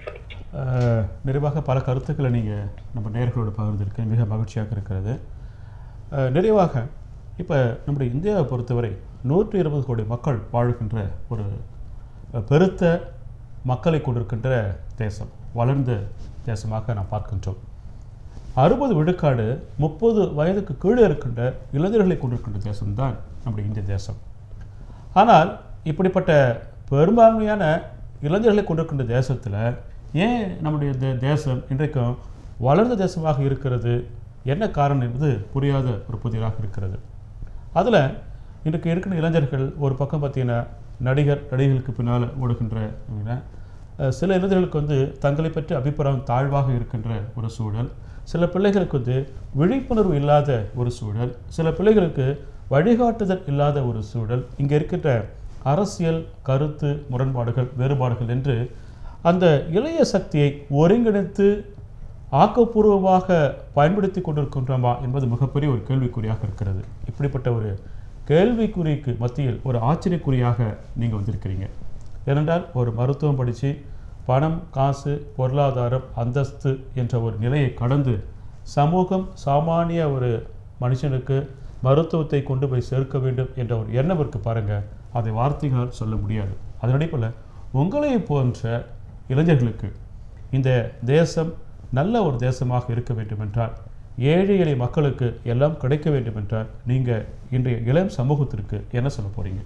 அஹ், நிறைவாக பல கருத்துக்களை நீங்கள் நம்ம நேர்களோடு பகிர்ந்திருக்க மிக மகிழ்ச்சியாக இருக்கிறது அஹ், நிறைவாக இப்போ நம்முடைய இந்தியாவை பொறுத்தவரை நூற்றி இருபது கோடி மக்கள் வாழ்கின்ற ஒரு அஹ், பெருத்த மக்களை கொண்டிருக்கின்ற தேசம் வளர்ந்த தேசமாக நாம் பார்க்கின்றோம் அறுபது விழுக்காடு முப்பது வயதுக்கு கீழே இருக்கின்ற இளைஞர்களை கொண்டிருக்கின்ற தேசம்தான் நம்முடைய இந்திய தேசம் ஆனால் இப்படிப்பட்ட பெரும்பான்மையான இளைஞர்களை கொண்டிருக்கின்ற தேசத்தில் ஏன் நம்முடைய இந்த தேசம் இன்றைக்கும் வளர்ந்த தேசமாக இருக்கிறது என்ன காரணம் என்பது புரியாத ஒரு புதிராக இருக்கிறது அதில் இன்றைக்கு இருக்கிற இளைஞர்கள் ஒரு பக்கம் பார்த்தீங்கன்னா நடிகர் நடிகைகளுக்கு பின்னால் ஓடுகின்ற இவங்க, அஹ், சில இளைஞர்களுக்கு வந்து தங்களை பற்றி அபிப்பிராயம் தாழ்வாக இருக்கின்ற ஒரு சூழல் சில பிள்ளைகளுக்கு வந்து விழிப்புணர்வு இல்லாத ஒரு சூழல் சில பிள்ளைகளுக்கு வழிகாட்டுதல் இல்லாத ஒரு சூழல் இங்கே இருக்கின்ற அரசியல் கருத்து முரண்பாடுகள் வேறுபாடுகள் என்று அந்த இளைய சக்தியை ஒருங்கிணைத்து ஆக்கப்பூர்வமாக பயன்படுத்தி கொண்டிருக்கின்றோமா என்பது மிகப்பெரிய ஒரு கேள்விக்குறியாக இருக்கிறது இப்படிப்பட்ட ஒரு கேள்விக்குறிக்கு மத்தியில் ஒரு ஆச்சரியக்குறியாக நீங்கள் வந்திருக்கிறீங்க ஏனென்றால் ஒரு மருத்துவம் படித்து பணம் காசு பொருளாதாரம் அந்தஸ்து என்ற ஒரு நிலையை கடந்து சமூகம் சாமானிய ஒரு மனுஷனுக்கு மருத்துவத்தை கொண்டு போய் சேர்க்க வேண்டும் என்ற ஒரு எண்ணம் இருக்கு பாருங்க அதை வார்த்தைகளால் சொல்ல முடியாது அதன் அடிப்படையில் உங்களை போன்ற இளைஞர்களுக்கு இந்த தேசம் நல்ல ஒரு தேசமாக இருக்க வேண்டும் என்றால் ஏழை எளிய மக்களுக்கு எல்லாம் கிடைக்க வேண்டும் என்றால் நீங்கள் இன்றைய இளம் சமூகத்திற்கு என்ன சொல்ல போறீங்க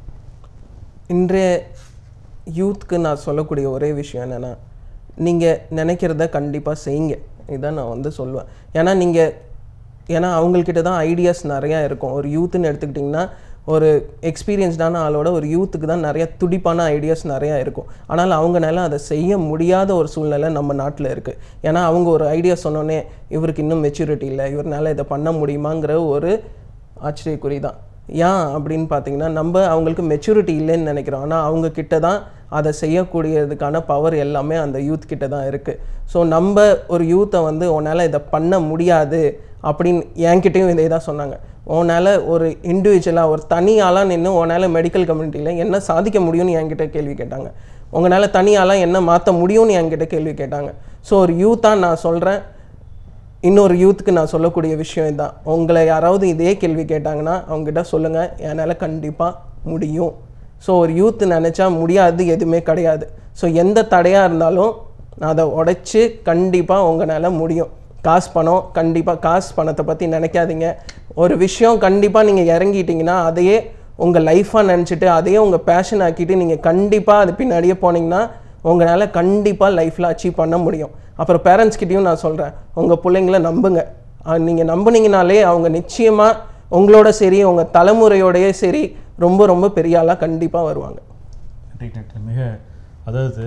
இன்றைய யூத்க்கு நான் சொல்லக்கூடிய ஒரே விஷயம் என்னென்னா நீங்கள் நினைக்கிறத கண்டிப்பாக செய்யுங்க இதான் நான் வந்து சொல்லுவேன் ஏன்னா நீங்கள் ஏன்னா அவங்கக்கிட்ட தான் ஐடியாஸ் நிறையா இருக்கும் ஒரு யூத்துன்னு எடுத்துக்கிட்டிங்கன்னா ஒரு எக்ஸ்பீரியன்ஸ்டான ஆளோட ஒரு யூத்துக்கு தான் நிறைய துடிப்பான ஐடியாஸ் நிறையா இருக்கும் ஆனால் அவங்கனால அதை செய்ய முடியாத ஒரு சூழ்நிலை நம்ம நாட்டில் இருக்குது ஏன்னா அவங்க ஒரு ஐடியா சொன்னோன்னே இவருக்கு இன்னும் மெச்சூரிட்டி இல்லை இவர்னால இதை பண்ண முடியுமாங்கிற ஒரு ஆச்சரியக்குறி தான் ஏன் அப்படின்னு பார்த்தீங்கன்னா நம்ம அவங்களுக்கு மெச்சூரிட்டி இல்லைன்னு நினைக்கிறோம் ஆனால் அவங்க கிட்ட தான் அதை செய்யக்கூடியதுக்கான பவர் எல்லாமே அந்த யூத் கிட்ட தான் இருக்குது ஸோ நம்ம ஒரு யூத்தை வந்து உன்னால் இதை பண்ண முடியாது அப்படின்னு என்கிட்டயும் இதே தான் சொன்னாங்க உன்னால் ஒரு இண்டிவிஜுவலாக ஒரு தனியாளாக நின்று உன்னால் மெடிக்கல் கம்யூனிட்டியில் என்ன சாதிக்க முடியும்னு என்கிட்ட கேள்வி கேட்டாங்க உங்களால் தனியாளாக என்ன மாற்ற முடியும்னு என்கிட்ட கேள்வி கேட்டாங்க ஸோ ஒரு யூத்தாக நான் சொல்கிறேன் இன்னொரு யூத்துக்கு நான் சொல்லக்கூடிய விஷயம் இதுதான் உங்களை யாராவது இதே கேள்வி கேட்டாங்கன்னா அவங்ககிட்ட சொல்லுங்கள் என்னால் கண்டிப்பாக முடியும் ஸோ ஒரு யூத் நினச்சா முடியாது எதுவுமே கிடையாது ஸோ எந்த தடையாக இருந்தாலும் அதை உடைச்சி கண்டிப்பாக உங்களால் முடியும் காசு பணம் கண்டிப்பாக காசு பணத்தை பற்றி நினைக்காதீங்க ஒரு விஷயம் கண்டிப்பாக நீங்கள் இறங்கிட்டீங்கன்னா அதையே உங்கள் லைஃபாக நினச்சிட்டு அதையே உங்கள் பேஷன் ஆக்கிட்டு நீங்கள் கண்டிப்பாக அது பின்னாடியே போனீங்கன்னா உங்களால் கண்டிப்பாக லைஃப்பில் அச்சீவ் பண்ண முடியும் அப்புறம் பேரண்ட்ஸ்கிட்டையும் நான் சொல்கிறேன் உங்கள் பிள்ளைங்கள நம்புங்க நீங்கள் நம்புனீங்கனாலே அவங்க நிச்சயமாக உங்களோட சரி உங்கள் தலைமுறையோடயே சரி ரொம்ப ரொம்ப பெரிய ஆளாக கண்டிப்பாக வருவாங்க நன்றி டாக்டர் மிக அதாவது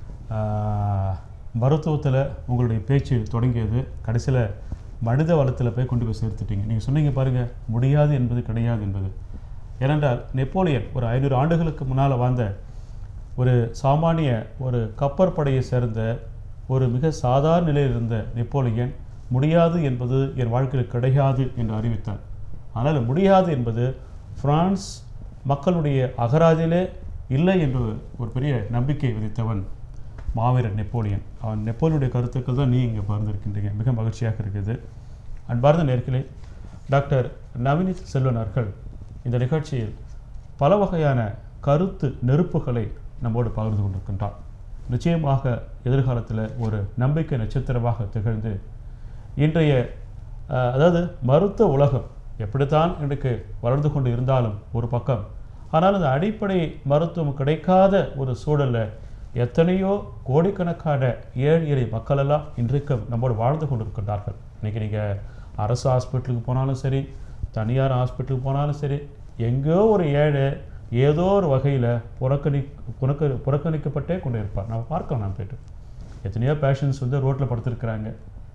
மருத்துவத்தில் உங்களுடைய பேச்சு தொடங்கியது கடைசியில் மனித வளத்தில் போய் கொண்டு போய் சேர்த்துட்டீங்க நீங்கள் சொன்னீங்க பாருங்கள் முடியாது என்பது கிடையாது என்பது ஏனென்றால் நெப்போலியன் ஒரு ஐநூறு ஆண்டுகளுக்கு முன்னால் வாழ்ந்த ஒரு சாமானிய ஒரு கப்பற்படையை சேர்ந்த ஒரு மிக சாதாரண நிலையில் இருந்த நெப்போலியன் முடியாது என்பது என் வாழ்க்கையில் கிடையாது என்று அறிவித்தார் ஆனால் முடியாது என்பது பிரான்ஸ் மக்களுடைய அகராதியிலே இல்லை என்று ஒரு பெரிய நம்பிக்கை விதித்தவன் மாவீரன் நெப்போலியன் அவன் நெப்போலியனுடைய கருத்துக்கள் தான் நீ இங்கே பகிர்ந்திருக்கின்றீங்க மிக மகிழ்ச்சியாக இருக்குது அன்பார்ந்த நேர்களே டாக்டர் நவீனித் செல்வன் அவர்கள் இந்த நிகழ்ச்சியில் பல வகையான கருத்து நெருப்புகளை நம்மோடு பகிர்ந்து கொண்டிருக்கின்றார் நிச்சயமாக எதிர்காலத்தில் ஒரு நம்பிக்கை நட்சத்திரமாக திகழ்ந்து இன்றைய அஹ், அதாவது மருத்துவ உலகம் எப்படித்தான் இன்றைக்கு வளர்ந்து கொண்டு இருந்தாலும் ஒரு பக்கம் ஆனால் அந்த அடிப்படை மருத்துவம் கிடைக்காத ஒரு சூழல்ல எத்தனையோ கோடிக்கணக்கான ஏழை எளிய மக்களெல்லாம் இன்றைக்கும் நம்மோடு வாழ்ந்து கொண்டிருக்கின்றார்கள் இன்னைக்கு நீங்கள் அரசு ஹாஸ்பிட்டலுக்கு போனாலும் சரி தனியார் ஹாஸ்பிட்டலுக்கு போனாலும் சரி எங்கேயோ ஒரு ஏழை ஏதோ ஒரு வகையில் புறக்கணி புறக்க புறக்கணிக்கப்பட்டே கொண்டு இருப்பார் நம்ம பார்க்கலாம் நாம் போயிட்டு எத்தனையோ பேஷண்ட்ஸ் வந்து ரோட்டில் படுத்திருக்கிறாங்க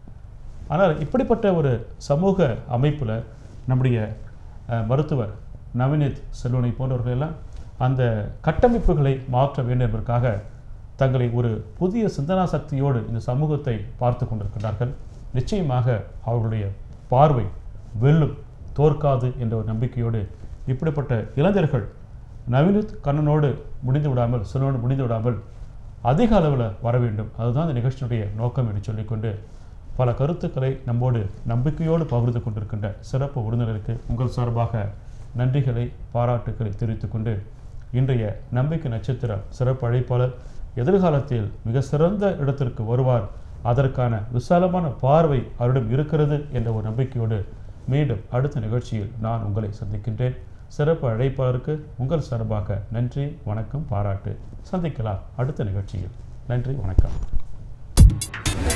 ஆனால் இப்படிப்பட்ட ஒரு சமூக அமைப்பில் நம்முடைய அஹ், மருத்துவர் நவநீத் செல்வனை போன்றவர்கள் எல்லாம் அந்த கட்டமைப்புகளை மாற்ற வேண்டும் என்பதற்காக தங்களை ஒரு புதிய சிந்தனா சக்தியோடு இந்த சமூகத்தை பார்த்து கொண்டிருக்கிறார்கள் நிச்சயமாக அவர்களுடைய பார்வை வெல்லும் தோற்காது என்ற ஒரு நம்பிக்கையோடு இப்படிப்பட்ட இளைஞர்கள் நவீனத் கண்ணனோடு முடிந்து விடாமல் செல்வனோடு முடிந்து விடாமல் அதிக அளவில் வர வேண்டும் அதுதான் இந்த நிகழ்ச்சியினுடைய நோக்கம் என்று சொல்லிக்கொண்டு பல கருத்துக்களை நம்மோடு நம்பிக்கையோடு பகிர்ந்து கொண்டிருக்கின்ற சிறப்பு விருந்தினருக்கு உங்கள் சார்பாக நன்றிகளை பாராட்டுக்களை தெரிவித்துக் கொண்டு இன்றைய நம்பிக்கை நட்சத்திரம் சிறப்பு அழைப்பாளர் எதிர்காலத்தில் மிக சிறந்த இடத்திற்கு வருவார் அதற்கான விசாலமான பார்வை அவரிடம் இருக்கிறது என்ற ஒரு நம்பிக்கையோடு மீண்டும் அடுத்த நிகழ்ச்சியில் நான் உங்களை சந்திக்கின்றேன் சிறப்பு அழைப்பாளருக்கு உங்கள் சார்பாக நன்றி வணக்கம் பாராட்டு சந்திக்கலாம் அடுத்த நிகழ்ச்சியில் நன்றி வணக்கம்